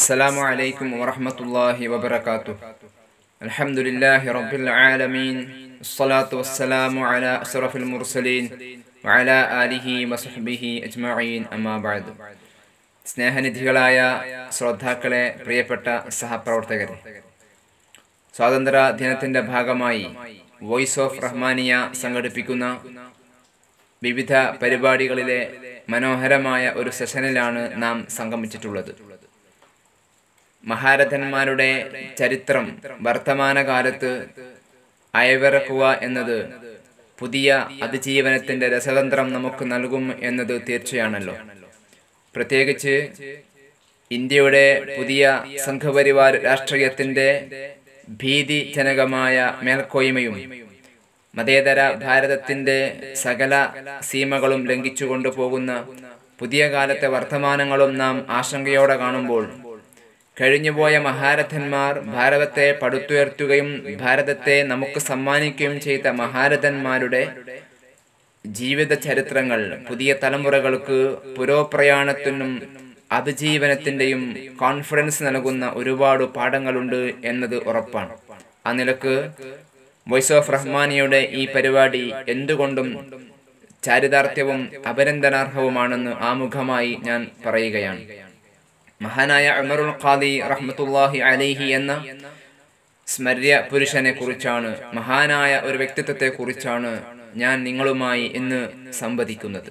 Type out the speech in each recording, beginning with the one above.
السلام عليكم ورحمة الله وبركاته الحمد لله رب العالمين الصلاة والسلام على أشرف المرسلين وعلى آله وصحبه أجمعين أما بعد സ്നേഹനിധികളായ ശ്രോതാക്കളെ പ്രിയപ്പെട്ട സഹപ്രവർത്തകരെ സ്വാതന്ത്ര്യ ദിനത്തിന്റെ ഭാഗമായി വോയിസ് ഓഫ് റഹ്മാനിയ സംഘടിപ്പിക്കുന്ന വിവിധ പരിപാടികളിലെ മനോഹരമായ ഒരു സെഷനിലാണ് നാം സംഗമിച്ചിട്ടുള്ളത് മഹാരഥന്മാരുടെ ചരിത്രം വർത്തമാനകാലത്ത് അയവിറക്കുക എന്നത് പുതിയ അതിജീവനത്തിന്റെ രസതന്ത്രം നമുക്ക് നൽകും എന്നത് തീർച്ചയാണല്ലോ പ്രത്യേകിച്ച് ഇന്ത്യയുടെ പുതിയ സംഘപരിവാർ രാഷ്ട്രീയത്തിന്റെ ഭീതിജനകമായ മേൽക്കോയ്മയും മതേതര ഭാരതത്തിന്റെ സകല സീമകളും ലംഘിച്ചുകൊണ്ടു പോകുന്ന പുതിയ കാലത്തെ വർത്തമാനങ്ങളും നാം ആശങ്കയോടെ കാണുമ്പോൾ കഴിഞ്ഞുപോയ മഹാരഥന്മാർ ഭാരതത്തെ പടുത്തുയർത്തുകയും ഭാരതത്തെ നമുക്ക് സമ്മാനിക്കുകയും ചെയ്ത മഹാരഥന്മാരുടെ ജീവിത ചരിത്രങ്ങൾ പുതിയ തലമുറകൾക്ക് പുരോപ്രയാണത്തിനും അതിജീവനത്തിന്റെയും കോൺഫിഡൻസ് നൽകുന്ന ഒരുപാട് പാഠങ്ങളുണ്ട് എന്നത് ഉറപ്പാണ് ആ നിലക്ക് വോയിസ് ഓഫ് റഹ്മാനിയുടെ ഈ പരിപാടി എന്തുകൊണ്ടും ചാരിതാർത്ഥ്യവും അഭിനന്ദനാർഹവുമാണെന്ന് ആമുഖമായി ഞാൻ പറയുകയാണ് മഹാനായ ഉമറുൽ ഖാദി റഹ്മത്തുല്ലാഹി അലൈഹി എന്ന സ്മര്യ പുരുഷനെ കുറിച്ചാണ് മഹാനായ ഒരു വ്യക്തിത്വത്തെ കുറിച്ചാണ് ഞാൻ നിങ്ങളുമായി ഇന്ന് സംവദിക്കുന്നത്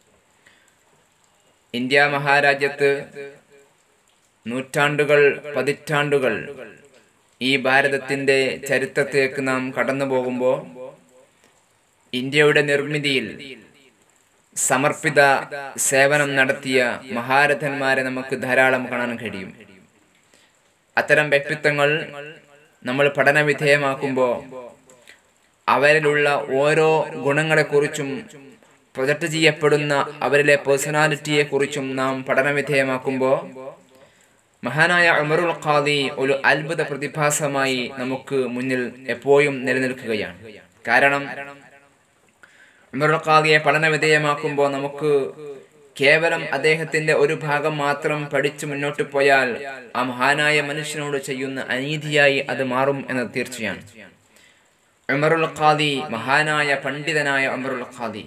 ഇന്ത്യ മഹാരാജ്യത്ത് നൂറ്റാണ്ടുകൾ പതിറ്റാണ്ടുകൾ ഈ ഭാരതത്തിന്റെ ചരിത്രത്തിലേക്ക് നാം കടന്നു പോകുമ്പോൾ ഇന്ത്യയുടെ നിർമ്മിതിയിൽ സമർപ്പിത സേവനം നടത്തിയ മഹാരഥന്മാരെ നമുക്ക് ധാരാളം കാണാൻ കഴിയും അത്തരം വ്യക്തിത്വങ്ങൾ നമ്മൾ പഠന വിധേയമാക്കുമ്പോൾ അവരിലുള്ള ഓരോ ഗുണങ്ങളെക്കുറിച്ചും പ്രൊജക്ട് ചെയ്യപ്പെടുന്ന അവരിലെ പേഴ്സണാലിറ്റിയെ കുറിച്ചും നാം പഠന വിധേയമാക്കുമ്പോൾ മഹാനായ ഉമറുൽ ഖാദി ഒരു അത്ഭുത പ്രതിഭാസമായി നമുക്ക് മുന്നിൽ എപ്പോഴും നിലനിൽക്കുകയാണ് കാരണം ഉമറുൽ ഖാദിയെ പഠന വിധേയമാക്കുമ്പോൾ നമുക്ക് കേവലം അദ്ദേഹത്തിന്റെ ഒരു ഭാഗം മാത്രം പഠിച്ചു മുന്നോട്ട് പോയാൽ ആ മഹാനായ മനുഷ്യനോട് ചെയ്യുന്ന അനീതിയായി അത് മാറും എന്നത് തീർച്ചയാണ് ഉമറുൽ ഖാദി മഹാനായ പണ്ഡിതനായ ഉമറുൽ ഖാദി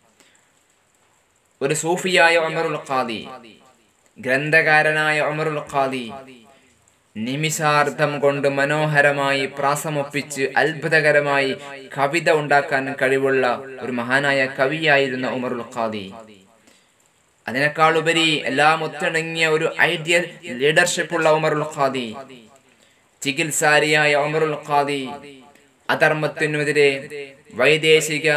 ഒരു സൂഫിയായ ഉമറുൽ ഖാദി ഗ്രന്ഥകാരനായ ഉമറുൽ ഖാദി നിമിഷാർത്ഥം കൊണ്ട് മനോഹരമായി പ്രാസമൊപ്പിച്ച് അത്ഭുതകരമായി കവിത ഉണ്ടാക്കാൻ കഴിവുള്ള ഒരു മഹാനായ കവിയായിരുന്ന ഉമറുൽ ഖാദി അതിനേക്കാൾ ഉപരി എല്ലാം ഒത്തിണങ്ങിയ ഒരു ഐഡിയൽ ലീഡർഷിപ്പ് ഉള്ള ഉമറുൽ ഖാദി ചികിത്സാരിയായ ഉമറുൽ ഖാദി അധർമ്മത്തിനെതിരെ വൈദേശിക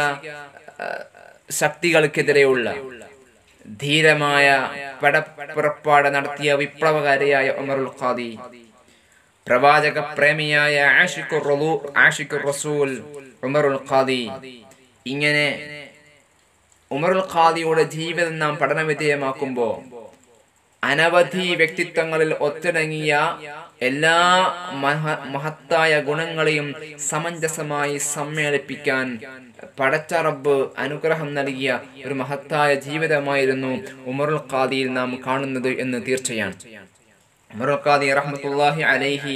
ശക്തികൾക്കെതിരെയുള്ള ധീരമായ പടപ്പുറപ്പാട് നടത്തിയ വിപ്ലവകാരിയായ ഉമറുൽ ഖാദി പ്രവാചക പ്രേമിയായ ആഷിഖുർ റസൂൽ ഉമറുൽ ഖാദി ഇങ്ങനെ ഉമറുൽ ഖാദിയുടെ ജീവിതം നാം പഠന വിധേയമാക്കുമ്പോൾ അനവധി വ്യക്തിത്വങ്ങളിൽ ഒത്തിണങ്ങിയ എല്ലാ മഹ മഹത്തായ ഗുണങ്ങളെയും സമഞ്ജസമായി സമ്മേളിപ്പിക്കാൻ പടച്ച റബ്ബ് അനുഗ്രഹം നൽകിയ ഒരു മഹത്തായ ജീവിതമായിരുന്നു ഉമറുൽ ഖാദിയിൽ നാം കാണുന്നത് എന്ന് തീർച്ചയാണ് ഉമറുൽ ഖാദി റഹ്മത്തുല്ലാഹി അലൈഹി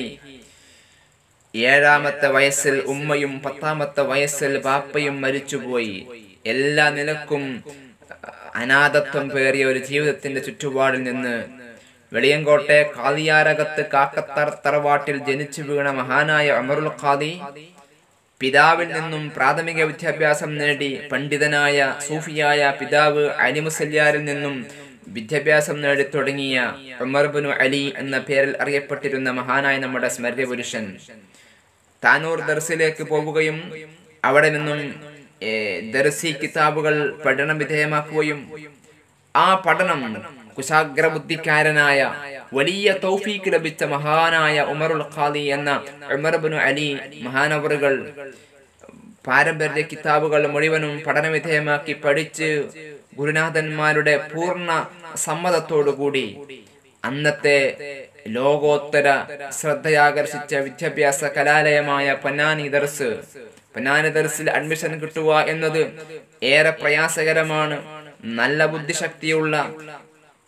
ഏഴാമത്തെ വയസ്സിൽ ഉമ്മയും പത്താമത്തെ വയസ്സിൽ ബാപ്പയും മരിച്ചുപോയി എല്ലാ നിലക്കും അനാഥത്വം പേറിയ ഒരു ജീവിതത്തിന്റെ ചുറ്റുപാടിൽ നിന്ന് വെളിയങ്കോട്ടെ കാതിയാരകത്ത് കാക്കത്തർ തറവാട്ടിൽ ജനിച്ചു വീണ മഹാനായ അമറുൽ ഖാദി പിതാവിൽ നിന്നും പ്രാഥമിക വിദ്യാഭ്യാസം നേടി പണ്ഡിതനായ സൂഫിയായ പിതാവ് അലിമുസല്യാരിൽ നിന്നും വിദ്യാഭ്യാസം നേടി തുടങ്ങിയ ഉമർബിനു അലി എന്ന പേരിൽ അറിയപ്പെട്ടിരുന്ന മഹാനായ നമ്മുടെ സ്മര്യപുരുഷൻ താനൂർ ദർസിലേക്ക് പോവുകയും അവിടെ നിന്നും ദർസി കിതാബുകൾ പഠനം വിധേയമാക്കുകയും ആ പഠനം കുശാഗ്രബുദ്ധിക്കാരനായ വലിയ തൗഫീക്ക് ലഭിച്ച മഹാനായ ഉമറുൽ ഖാദി എന്ന ഉമർബിനു അലി മഹാനവറുകൾ പാരമ്പര്യ കിതാബുകൾ മുഴുവനും പഠന വിധേയമാക്കി പഠിച്ച് ഗുരുനാഥന്മാരുടെ പൂർണ്ണ സമ്മതത്തോടുകൂടി അന്നത്തെ ലോകോത്തര ശ്രദ്ധയാകർഷിച്ച വിദ്യാഭ്യാസ കലാലയമായ പൊന്നാനി ദർസ് പൊന്നാനി ദർസിൽ അഡ്മിഷൻ കിട്ടുക എന്നത് ഏറെ പ്രയാസകരമാണ് നല്ല ബുദ്ധിശക്തിയുള്ള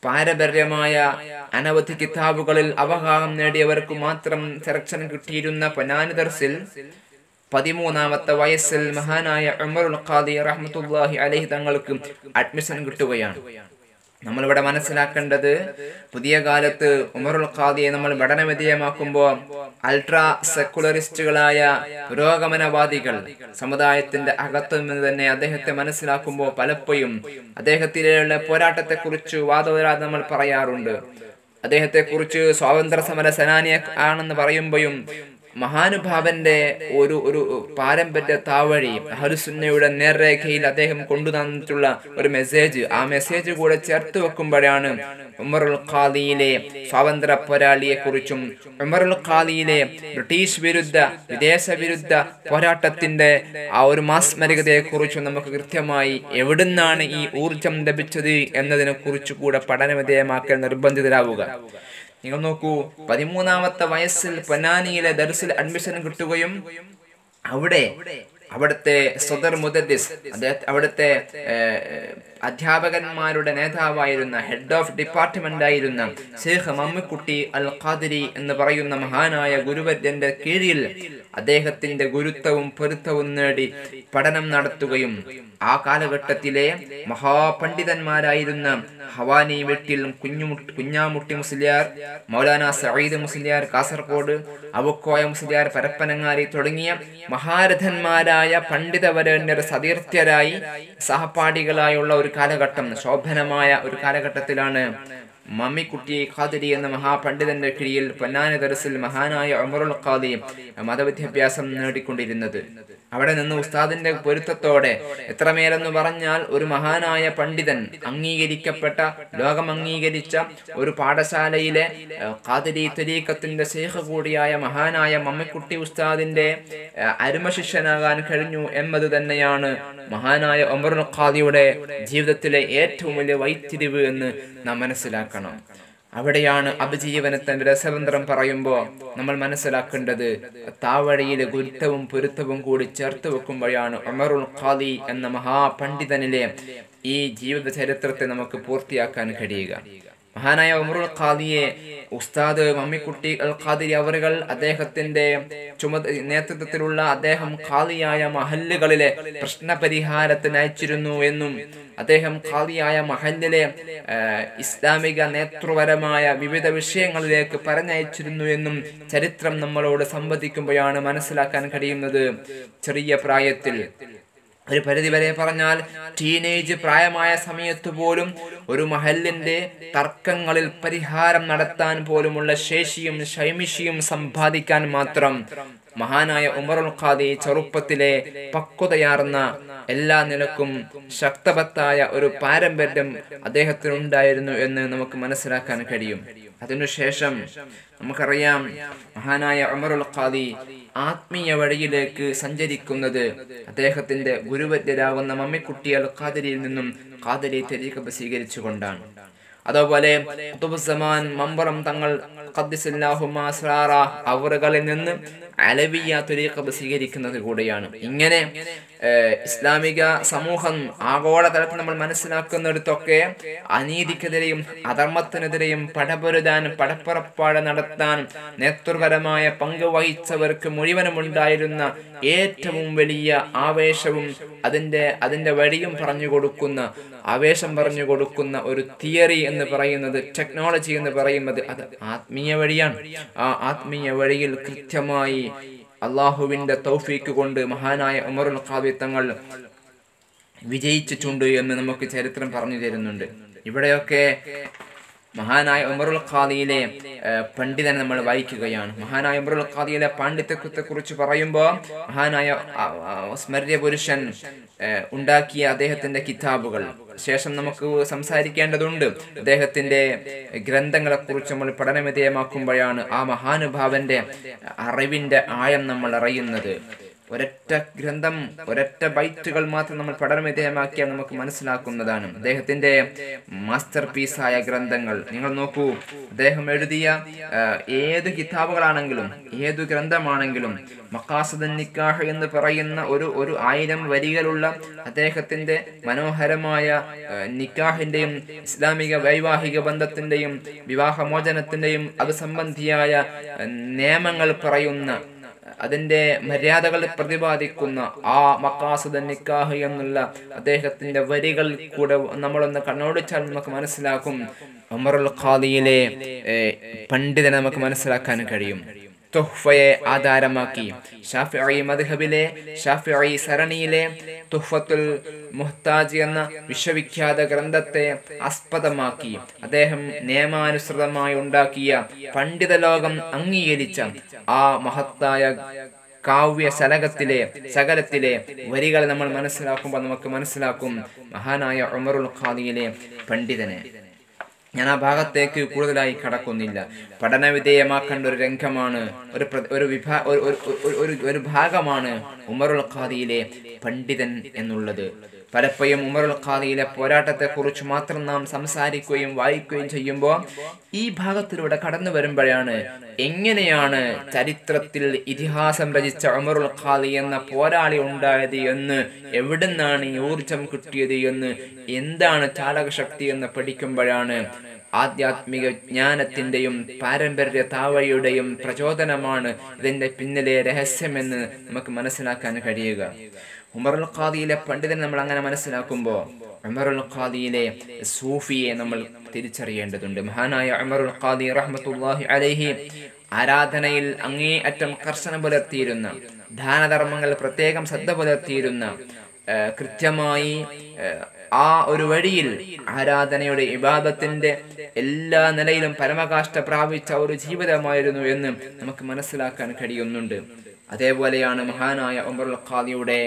പാരമ്പര്യമായ അനവധി കിതാബുകളിൽ അവഗാഹം നേടിയവർക്ക് മാത്രം സെലക്ഷൻ കിട്ടിയിരുന്ന പൊന്നാനി ദർസിൽ പതിമൂന്നാമത്തെ വയസ്സിൽ മഹാനായ ഉമറുൽ ഖാദി റഹ്മത്തുല്ലാഹി അലഹി തങ്ങൾക്ക് അഡ്മിഷൻ കിട്ടുകയാണ് നമ്മളിവിടെ മനസ്സിലാക്കേണ്ടത് പുതിയ കാലത്ത് ഉമറുൽ ഖാദിയെ നമ്മൾ പഠനവിധേയമാക്കുമ്പോൾ അൾട്രാ സെക്കുലറിസ്റ്റുകളായ പുരോഗമനവാദികൾ സമുദായത്തിന്റെ അകത്തു നിന്ന് തന്നെ അദ്ദേഹത്തെ മനസ്സിലാക്കുമ്പോൾ പലപ്പോഴും അദ്ദേഹത്തിലുള്ള പോരാട്ടത്തെക്കുറിച്ച് വാദവരാതെ നമ്മൾ പറയാറുണ്ട് അദ്ദേഹത്തെ കുറിച്ച് സ്വാതന്ത്ര്യ സമര സേനാനിയെ ആണെന്ന് പറയുമ്പോഴും മഹാനുഭാവന്റെ ഒരു ഒരു പാരമ്പര്യ താവഴി ഹരുസുന്നയുടെ നേർരേഖയിൽ അദ്ദേഹം കൊണ്ടുവന്നിട്ടുള്ള ഒരു മെസ്സേജ് ആ മെസ്സേജ് കൂടെ ചേർത്ത് വെക്കുമ്പോഴാണ് ഉമറുൽ ഖാദിയിലെ സ്വാതന്ത്ര്യ പോരാളിയെ കുറിച്ചും ഉമറുൽ ഖാദിയിലെ ബ്രിട്ടീഷ് വിരുദ്ധ വിദേശ വിരുദ്ധ പോരാട്ടത്തിന്റെ ആ ഒരു മാസ്മരികതയെ കുറിച്ചും നമുക്ക് കൃത്യമായി എവിടുന്നാണ് ഈ ഊർജം ലഭിച്ചത് എന്നതിനെ കുറിച്ച് കൂടെ പഠനവിധേയമാക്കൽ നിർബന്ധിതരാവുക നിങ്ങൾ നോക്കൂ പതിമൂന്നാമത്തെ വയസ്സിൽ പൊന്നാനിയിലെ ദർസിൽ അഡ്മിഷൻ കിട്ടുകയും അവിടെ അവിടുത്തെ സദർ മുദദ്ദിസ് അദ്ദേഹം അവിടുത്തെ അധ്യാപകന്മാരുടെ നേതാവായിരുന്ന ഹെഡ് ഓഫ് ഡിപ്പാർട്ട്മെന്റ് ആയിരുന്ന ഷെയ്ഖ് മമ്മിക്കുട്ടി അൽ ഖാദിരി എന്ന് പറയുന്ന മഹാനായ ഗുരുവര്യന്റെ കീഴിൽ അദ്ദേഹത്തിന്റെ ഗുരുത്വവും പൊരുത്തവും നേടി പഠനം നടത്തുകയും ആ കാലഘട്ടത്തിലെ മഹാപണ്ഡിതന്മാരായിരുന്ന ഹവാനി വെട്ടിൽ കുഞ്ഞുമുട്ടി കുഞ്ഞാമുട്ടി മുസ്ലിയാർ മൗലാന സയ്യിദ് മുസ്ലിയാർ കാസർഗോഡ് അവക്കോയ മുസ്ലിയാർ പരപ്പനങ്ങാരി തുടങ്ങിയ മഹാരഥന്മാരായ പണ്ഡിതവരന്യർ സതീർത്ഥ്യരായി സഹപാഠികളായുള്ള ഒരു കാലഘട്ടം ശോഭനമായ ഒരു കാലഘട്ടത്തിലാണ് മമ്മിക്കുട്ടി ഖാദിരി എന്ന മഹാപണ്ഡിതന്റെ കീഴിൽ പൊന്നാനി ദർസിൽ മഹാനായ ഉമറുൽ ഖാദി മതവിദ്യാഭ്യാസം നേടിക്കൊണ്ടിരുന്നത് അവിടെ നിന്ന് ഉസ്താദിന്റെ പൊരുത്തത്തോടെ എത്രമേലെന്ന് പറഞ്ഞാൽ ഒരു മഹാനായ പണ്ഡിതൻ അംഗീകരിക്കപ്പെട്ട ലോകം അംഗീകരിച്ച ഒരു പാഠശാലയിലെ ഖാദിരി തരീക്കത്തിന്റെ ശേഖ കൂടിയായ മഹാനായ മമ്മിക്കുട്ടി ഉസ്താദിന്റെ അരുമ ശിഷ്യനാകാൻ കഴിഞ്ഞു എന്നത് തന്നെയാണ് മഹാനായ ഒമറുൽ ഖാദിയുടെ ജീവിതത്തിലെ ഏറ്റവും വലിയ വൈത്തിരിവ് എന്ന് നാം മനസ്സിലാക്കണം അവിടെയാണ് അഭിജീവനത്തിന്റെ രസതന്ത്രം പറയുമ്പോൾ നമ്മൾ മനസ്സിലാക്കേണ്ടത് താവഴിയിലെ ഗുരുത്തവും പൊരുത്തവും കൂടി ചേർത്ത് വെക്കുമ്പോഴാണ് ഉമറുൽ ഖാദി എന്ന മഹാപണ്ഡിതനിലെ ഈ ജീവിത ചരിത്രത്തെ നമുക്ക് പൂർത്തിയാക്കാൻ കഴിയുക മഹാനായ ഉമറുൽ ഖാദിയെ ഉസ്താദ് മമ്മിക്കുട്ടി അൽ ഖാദിരി അവറുകൾ അദ്ദേഹത്തിന്റെ ചുമത നേതൃത്വത്തിലുള്ള അദ്ദേഹം ഖാദിയായ മഹല്ലുകളിലെ പ്രശ്ന പരിഹാരത്തിന് അയച്ചിരുന്നു എന്നും അദ്ദേഹം ഖാദിയായ മഹല്ലിലെ ഇസ്ലാമിക നേതൃപരമായ വിവിധ വിഷയങ്ങളിലേക്ക് പറഞ്ഞയച്ചിരുന്നു എന്നും ചരിത്രം നമ്മളോട് സംവദിക്കുമ്പോഴാണ് മനസ്സിലാക്കാൻ കഴിയുന്നത് ചെറിയ പ്രായത്തിൽ ഒരു പരിധി വരെ പറഞ്ഞാൽ ടീനേജ് പ്രായമായ സമയത്ത് പോലും ഒരു മഹലിന്റെ തർക്കങ്ങളിൽ പരിഹാരം നടത്താൻ പോലുമുള്ള ശേഷിയും ശൈമിഷിയും സമ്പാദിക്കാൻ മാത്രം മഹാനായ ഉമറുൽ ഖാദി ചെറുപ്പത്തിലെ പക്വതയാർന്ന എല്ലാ നിലക്കും ശക്തവത്തായ ഒരു പാരമ്പര്യം അദ്ദേഹത്തിനുണ്ടായിരുന്നു എന്ന് നമുക്ക് മനസ്സിലാക്കാൻ കഴിയും അതിനുശേഷം നമുക്കറിയാം മഹാനായ ഉമറുൽ ഖാദി ആത്മീയ വഴിയിലേക്ക് സഞ്ചരിക്കുന്നത് അദ്ദേഹത്തിന്റെ ഗുരുവര്യരാകുന്ന മമ്മിക്കുട്ടി അൽ ഖാദിരിയിൽ നിന്നും ഖാദിരി തെരീഖ് സ്വീകരിച്ചുകൊണ്ടാണ് അതുപോലെ ഖുതുബുസ്സമാൻ മമ്പറം തങ്ങൾ അവറുകളിൽ നിന്ന് അലവിയ തുരീഖ് സ്വീകരിക്കുന്നത് കൂടെയാണ് ഇങ്ങനെ ഇസ്ലാമിക സമൂഹം ആഗോളതലത്തിൽ നമ്മൾ മനസ്സിലാക്കുന്നിടത്തൊക്കെ അനീതിക്കെതിരെയും അധർമ്മത്തിനെതിരെയും പടപൊരുതാൻ പടപ്പുറപ്പാട് നടത്താൻ നേതൃപരമായ പങ്ക് വഹിച്ചവർക്ക് മുഴുവനും ഉണ്ടായിരുന്ന ഏറ്റവും വലിയ ആവേശവും അതിന്റെ അതിന്റെ വഴിയും പറഞ്ഞു കൊടുക്കുന്ന ആവേശം പറഞ്ഞു കൊടുക്കുന്ന ഒരു തിയറി എന്ന് പറയുന്നത് ടെക്നോളജി എന്ന് പറയുന്നത് അത് ആത്മീയ വഴിയാണ് ആ ആത്മീയ വഴിയിൽ കൃത്യമായി അള്ളാഹുവിന്റെ തൗഫീക്ക് കൊണ്ട് മഹാനായ ഉമറുൽ ഖാബി തങ്ങൾ വിജയിച്ചിട്ടുണ്ട് എന്ന് നമുക്ക് ചരിത്രം പറഞ്ഞു തരുന്നുണ്ട് ഇവിടെയൊക്കെ മഹാനായ ഉമറുൽ ഖാദിയിലെ പണ്ഡിതനെ നമ്മൾ വായിക്കുകയാണ് മഹാനായ ഉമറുൽ ഖാദിയിലെ പാണ്ഡിത്യത്തെ കുറിച്ച് പറയുമ്പോൾ മഹാനായ സ്മര്യ പുരുഷൻ ഉണ്ടാക്കിയ അദ്ദേഹത്തിന്റെ കിതാബുകൾ ശേഷം നമുക്ക് സംസാരിക്കേണ്ടതുണ്ട് അദ്ദേഹത്തിന്റെ ഗ്രന്ഥങ്ങളെ കുറിച്ച് നമ്മൾ പഠനവിധേയമാക്കുമ്പോഴാണ് ആ മഹാനുഭാവന്റെ അറിവിന്റെ ആഴം നമ്മൾ അറിയുന്നത് ഒരൊറ്റ ഗ്രന്ഥം ഒരൊറ്റ ബൈറ്റുകൾ മാത്രം നമ്മൾ പഠനവിധേയമാക്കിയാൽ നമുക്ക് മനസ്സിലാക്കുന്നതാണ് അദ്ദേഹത്തിന്റെ മാസ്റ്റർ പീസായ ഗ്രന്ഥങ്ങൾ നിങ്ങൾ നോക്കൂ അദ്ദേഹം എഴുതിയ ആ, ഏത് കിതാബുകളാണെങ്കിലും ഏതു ഗ്രന്ഥമാണെങ്കിലും മക്കാസുദൻ നിക്കാഹ് എന്ന് പറയുന്ന ഒരു ഒരു ആയിരം വരികളുള്ള അദ്ദേഹത്തിന്റെ മനോഹരമായ ആ, നിക്കാഹിന്റെയും ഇസ്ലാമിക വൈവാഹിക ബന്ധത്തിന്റെയും വിവാഹമോചനത്തിന്റെയും അത് സംബന്ധിയായ ആ, നിയമങ്ങൾ പറയുന്ന അതിന്റെ മര്യാദകൾ പ്രതിപാദിക്കുന്ന ആ മക്കാസുദ നിക്കാഹ് എന്നുള്ള അദ്ദേഹത്തിന്റെ വരികൾ കൂടെ നമ്മളൊന്ന് കണ്ണോടിച്ചാൽ നമുക്ക് മനസ്സിലാക്കും ഉമറുൽ ഖാദിയിലെ ഏഹ്, പണ്ഡിതനെ നമുക്ക് മനസ്സിലാക്കാൻ കഴിയും തുഹ്ഫയെ ആധാരമാക്കി ഷാഫിഈ മദ്ഹബിലെ ഷാഫിഈ സരണിയിലെ തുഹ്ഫത്തുൽ മുഹ്താജ് എന്ന വിശ്വവിഖ്യാത ഗ്രന്ഥത്തെ ആസ്പദമാക്കി അദ്ദേഹം നിയമാനുസൃതമായി ഉണ്ടാക്കിയ പണ്ഡിത ലോകം അംഗീകരിച്ച ആ മഹത്തായ കാവ്യ ശലകത്തിലെ ശകലത്തിലെ വരികൾ നമ്മൾ മനസ്സിലാക്കുമ്പോൾ നമുക്ക് മനസ്സിലാക്കും മഹാനായ ഉമറുൽ ഖാദിയിലെ പണ്ഡിതനെ ഞാൻ ആ ഭാഗത്തേക്ക് കൂടുതലായി കടക്കുന്നില്ല പഠനവിധേയമാക്കേണ്ട ഒരു രംഗമാണ് ഒരു പ്ര- ഒരു വിഭാ ഒരു- ഒരു- ഒരു- ഒരു ഒരു ഭാഗമാണ് ഉമറുൽ ഖാദിയിലെ പണ്ഡിതൻ എന്നുള്ളത് പലപ്പോഴും ഉമറുൽ ഖാദിയിലെ പോരാട്ടത്തെ കുറിച്ച് മാത്രം നാം സംസാരിക്കുകയും വായിക്കുകയും ചെയ്യുമ്പോൾ ഈ ഭാഗത്തിലൂടെ കടന്നു വരുമ്പോഴാണ് എങ്ങനെയാണ് ചരിത്രത്തിൽ ഇതിഹാസം രചിച്ച ഉമറുൽ ഖാദി എന്ന പോരാളി ഉണ്ടായത് എന്ന് എവിടുന്നാണ് ഈ ഊർജം കിട്ടിയത് എന്ന് എന്താണ് ചാലകശക്തി എന്ന് പഠിക്കുമ്പോഴാണ് ആധ്യാത്മിക ജ്ഞാനത്തിന്റെയും പാരമ്പര്യ താവഴിയുടെയും പ്രചോദനമാണ് ഇതിന്റെ പിന്നിലെ രഹസ്യമെന്ന് നമുക്ക് മനസ്സിലാക്കാൻ കഴിയുക ഉമറുൽ ഖാദിയിലെ പണ്ഡിതൻ നമ്മൾ അങ്ങനെ മനസ്സിലാക്കുമ്പോൾ ഉമറുൽ ഖാദിയിലെ സൂഫിയെ നമ്മൾ തിരിച്ചറിയേണ്ടതുണ്ട് മഹാനായ ഉമറുൽ ഖാദി റഹ്മത്തുള്ളാഹി അലൈഹി ആരാധനയിൽ അങ്ങേയറ്റം കർശനം പുലർത്തിയിരുന്ന ദാനധർമ്മങ്ങൾ പ്രത്യേകം ശ്രദ്ധ പുലർത്തിയിരുന്ന ആ, കൃത്യമായി ആ, ആ ഒരു വഴിയിൽ ആരാധനയുടെ ഇബാദത്തിന്റെ എല്ലാ നിലയിലും പരമകാഷ്ഠ പ്രാപിച്ച ഒരു ജീവിതമായിരുന്നു എന്ന് നമുക്ക് മനസ്സിലാക്കാൻ കഴിയുന്നുണ്ട് അതേപോലെയാണ് മഹാനായ ഉമറുൽ ഖാദിയുടെ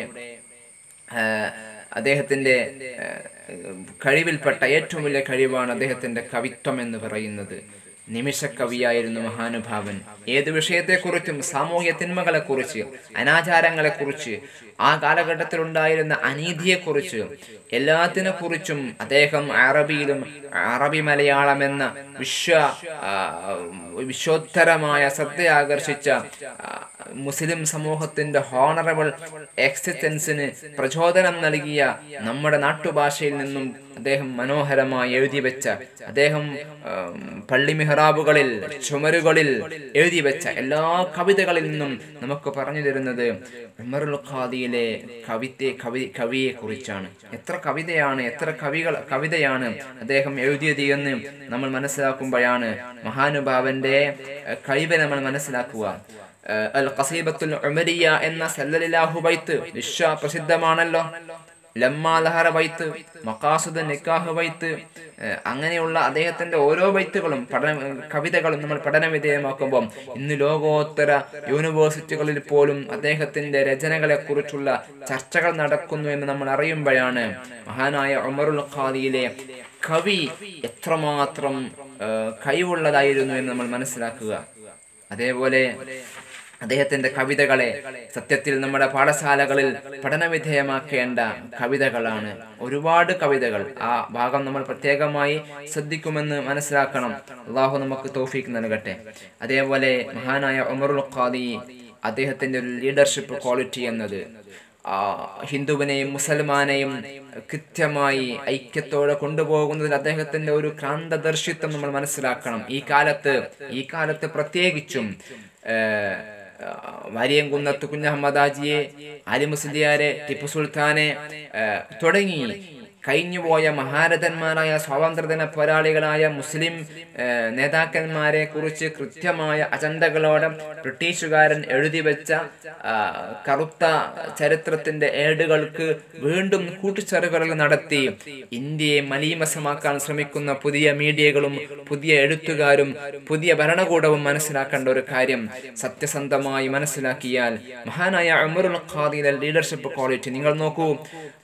ആ, അദ്ദേഹത്തിന്റെ ആ, കഴിവിൽപ്പെട്ട ഏറ്റവും വലിയ കഴിവാണ് അദ്ദേഹത്തിന്റെ കവിത്വം എന്ന് പറയുന്നത് നിമിഷക്കവിയായിരുന്നു മഹാനുഭാവൻ ഏത് വിഷയത്തെക്കുറിച്ചും സാമൂഹ്യ തിന്മകളെക്കുറിച്ച് അനാചാരങ്ങളെക്കുറിച്ച് ആ കാലഘട്ടത്തിലുണ്ടായിരുന്ന അനീതിയെക്കുറിച്ച് എല്ലാത്തിനെ കുറിച്ചും അദ്ദേഹം അറബിയിലും അറബി മലയാളം എന്ന വിശ്വ ആ, വിശ്വോത്തരമായ ശ്രദ്ധ ആകർഷിച്ച ആ, മുസ്ലിം സമൂഹത്തിന്റെ ഹോണറബിൾ എക്സിസ്റ്റൻസിന് പ്രചോദനം നൽകിയ നമ്മുടെ നാട്ടുഭാഷയിൽ നിന്നും അദ്ദേഹം മനോഹരമായി എഴുതി വെച്ച അദ്ദേഹം ആം, പള്ളി മിഹ്റാബുകളിൽ ചുമരുകളിൽ എഴുതി വെച്ച എല്ലാ കവിതകളിൽ നിന്നും നമുക്ക് പറഞ്ഞു തരുന്നത് ഉമറുൽ ഖാദിയിലെ കവിത്തെ കവി കവിയെ കുറിച്ചാണ് എത്ര കവിതയാണ് എത്ര കവികൾ കവിതയാണ് അദ്ദേഹം എഴുതിയത് എന്ന് നമ്മൾ മനസ്സിലാക്കുമ്പോഴാണ് മഹാനുഭാവന്റെ ഏഹ്, കഴിവ് നമ്മൾ മനസ്സിലാക്കുക ഏഹ്, അൽ ഖസീബത്തുൽ ഉമരിയ എന്ന സല്ലലില്ലാഹു ബൈത്ത് വിശ്വ പ്രസിദ്ധമാണല്ലോ ലമ്മാ ലഹറ ബൈത്ത് മക്കാസുദ് നിക്കാഹ് ബൈത്ത് ഏഹ് അങ്ങനെയുള്ള അദ്ദേഹത്തിന്റെ ഓരോ ബൈത്തുകളും പഠന കവിതകളും നമ്മൾ പഠന വിധേയമാക്കുമ്പോൾ ഇന്ന് ലോകോത്തര യൂണിവേഴ്സിറ്റികളിൽ പോലും അദ്ദേഹത്തിന്റെ രചനകളെ കുറിച്ചുള്ള ചർച്ചകൾ നടക്കുന്നു എന്ന് നമ്മൾ അറിയുമ്പോഴാണ് മഹാനായ ഉമറുൽ ഖാദിയിലെ കവി എത്രമാത്രം ഏഹ് കഴിവുള്ളതായിരുന്നു എന്ന് നമ്മൾ മനസ്സിലാക്കുക അതേപോലെ അദ്ദേഹത്തിന്റെ കവിതകളെ സത്യത്തിൽ നമ്മുടെ പാഠശാലകളിൽ പഠനവിധേയമാക്കേണ്ട കവിതകളാണ് ഒരുപാട് കവിതകൾ ആ ഭാഗം നമ്മൾ പ്രത്യേകമായി ശ്രദ്ധിക്കുമെന്ന് മനസ്സിലാക്കണം അള്ളാഹു നമുക്ക് തോഫീക്ക് നൽകട്ടെ അതേപോലെ മഹാനായ ഉമറുൽ ഖാദി അദ്ദേഹത്തിന്റെ ഒരു ലീഡർഷിപ്പ് ക്വാളിറ്റി എന്നത് ആ ഹിന്ദുവിനെയും മുസൽമാനെയും കൃത്യമായി ഐക്യത്തോടെ കൊണ്ടുപോകുന്നതിൽ അദ്ദേഹത്തിന്റെ ഒരു ക്രാന്തദർശിത്വം നമ്മൾ മനസ്സിലാക്കണം ഈ കാലത്ത് ഈ കാലത്ത് പ്രത്യേകിച്ചും ഏഹ്, വാര്യംകുന്നത്ത് കുഞ്ഞഹമ്മദാജിയെ അലിമുസ്ലിയാരെ ടിപ്പു സുൽത്താനെ ഏഹ്, തുടങ്ങി കഴിഞ്ഞുപോയ മഹാരഥന്മാരായ സ്വാതന്ത്ര്യദിന പോരാളികളായ മുസ്ലിം ഏഹ്, നേതാക്കന്മാരെ കുറിച്ച് കൃത്യമായ അജണ്ടകളോടെ ബ്രിട്ടീഷുകാരൻ എഴുതി വെച്ച ആ, കറുത്ത ചരിത്രത്തിന്റെ ഏടുകൾക്ക് വീണ്ടും കൂട്ടിച്ചേറുകൾ നടത്തി ഇന്ത്യയെ മലീമസമാക്കാൻ ശ്രമിക്കുന്ന പുതിയ മീഡിയകളും പുതിയ എഴുത്തുകാരും പുതിയ ഭരണകൂടവും മനസ്സിലാക്കേണ്ട ഒരു കാര്യം സത്യസന്ധമായി മനസ്സിലാക്കിയാൽ മഹാനായ ഉമറുൽ ഖാദിയുടെ ലീഡർഷിപ്പ് ക്വാളിറ്റി നിങ്ങൾ നോക്കൂ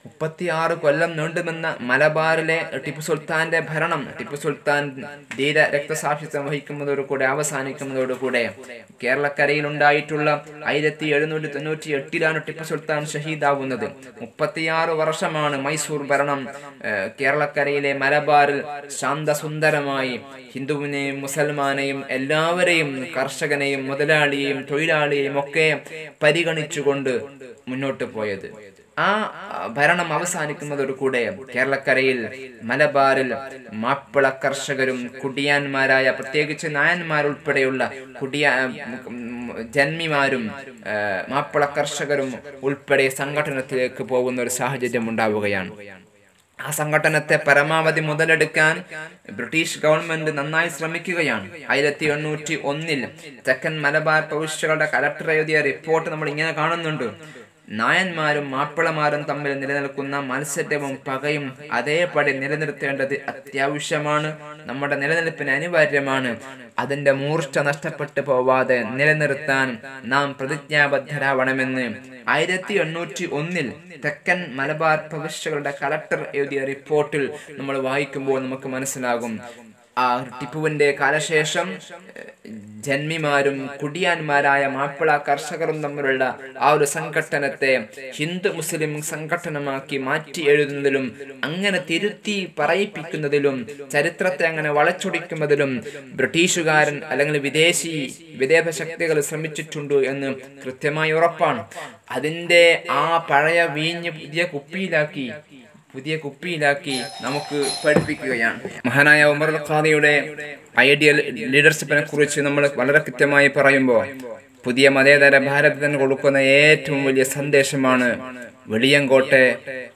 മുപ്പത്തിയാറ് കൊല്ലം നീണ്ടുമെന്ന മലബാറിലെ ടിപ്പു സുൽത്താന്റെ ഭരണം ടിപ്പു സുൽത്താൻ ധീര രക്തസാക്ഷിത്വം വഹിക്കുന്നതോടുകൂടെ അവസാനിക്കുന്നതോടുകൂടെ കേരളക്കരയിൽ ഉണ്ടായിട്ടുള്ള ആയിരത്തി എഴുന്നൂറ്റി തൊണ്ണൂറ്റി എട്ടിലാണ് ടിപ്പു സുൽത്താൻ ഷഹീദാവുന്നത് മുപ്പത്തിയാറ് വർഷമാണ് മൈസൂർ ഭരണം ഏഹ്, കേരളക്കരയിലെ മലബാറിൽ ശാന്തസുന്ദരമായി ഹിന്ദുവിനെയും മുസൽമാനെയും എല്ലാവരെയും കർഷകനെയും മുതലാളിയെയും തൊഴിലാളിയെയും ഒക്കെ പരിഗണിച്ചുകൊണ്ട് മുന്നോട്ട് പോയത് ആ ഭരണം അവസാനിക്കുന്നതോടുകൂടെ കേരളക്കരയിൽ മലബാറിൽ മാപ്പിള കർഷകരും കുടിയാന്മാരായ പ്രത്യേകിച്ച് നായന്മാരുൾപ്പെടെയുള്ള കുടിയ ഉം, ജന്മിമാരും ആ, മാപ്പിള കർഷകരും ഉൾപ്പെടെ സംഘടനത്തിലേക്ക് പോകുന്ന ഒരു സാഹചര്യം ഉണ്ടാവുകയാണ് ആ സംഘടനത്തെ പരമാവധി മുതലെടുക്കാൻ ബ്രിട്ടീഷ് ഗവൺമെന്റ് നന്നായി ശ്രമിക്കുകയാണ് ആയിരത്തി എണ്ണൂറ്റി ഒന്നിൽ തെക്കൻ മലബാർ പ്രവിശ്യകളുടെ കലക്ടർ എഴുതിയ റിപ്പോർട്ട് നമ്മൾ ഇങ്ങനെ കാണുന്നുണ്ട് നായന്മാരും മാപ്പിളമാരും തമ്മിൽ നിലനിൽക്കുന്ന മത്സരവും പകയും അതേപടി നിലനിർത്തേണ്ടത് അത്യാവശ്യമാണ് നമ്മുടെ നിലനിൽപ്പിന് അനിവാര്യമാണ് അതിന്റെ മൂർച്ച നഷ്ടപ്പെട്ടു പോവാതെ നിലനിർത്താൻ നാം പ്രതിജ്ഞാബദ്ധരാവണമെന്ന് ആയിരത്തി എണ്ണൂറ്റി ഒന്നിൽ തെക്കൻ മലബാർ പ്രവിശ്യകളുടെ കളക്ടർ എഴുതിയ റിപ്പോർട്ടിൽ നമ്മൾ വായിക്കുമ്പോൾ നമുക്ക് മനസ്സിലാകും ആ ടിപ്പുവിന്റെ കാലശേഷം ഏഹ്, ജന്മിമാരും കുടിയാന്മാരായ മാപ്പിള കർഷകരും തമ്മിലുള്ള ആ ഒരു സംഘട്ടനത്തെ ഹിന്ദു മുസ്ലിം സംഘട്ടനമാക്കി മാറ്റി എഴുതുന്നതിലും അങ്ങനെ തിരുത്തി പറയിപ്പിക്കുന്നതിലും ചരിത്രത്തെ അങ്ങനെ വളച്ചൊടിക്കുന്നതിലും ബ്രിട്ടീഷുകാരൻ അല്ലെങ്കിൽ വിദേശി വിദേശ ശക്തികൾ ശ്രമിച്ചിട്ടുണ്ട് എന്ന് കൃത്യമായി ഉറപ്പാണ് അതിന്റെ ആ പഴയ വീഞ്ഞ് പുതിയ കുപ്പിയിലാക്കി പുതിയ കുപ്പിയിലാക്കി നമുക്ക് പഠിപ്പിക്കുകയാണ് മഹാനായ ഉമർ അൽ ഖാദിയുടെ ഐഡിയൽ ലീഡർഷിപ്പിനെ കുറിച്ച് നമ്മൾ വളരെ കൃത്യമായി പറയുമ്പോൾ പുതിയ മതേതര ഭാരതത്തിന് കൊടുക്കുന്ന ഏറ്റവും വലിയ സന്ദേശമാണ് വെളിയങ്കോട്ടെ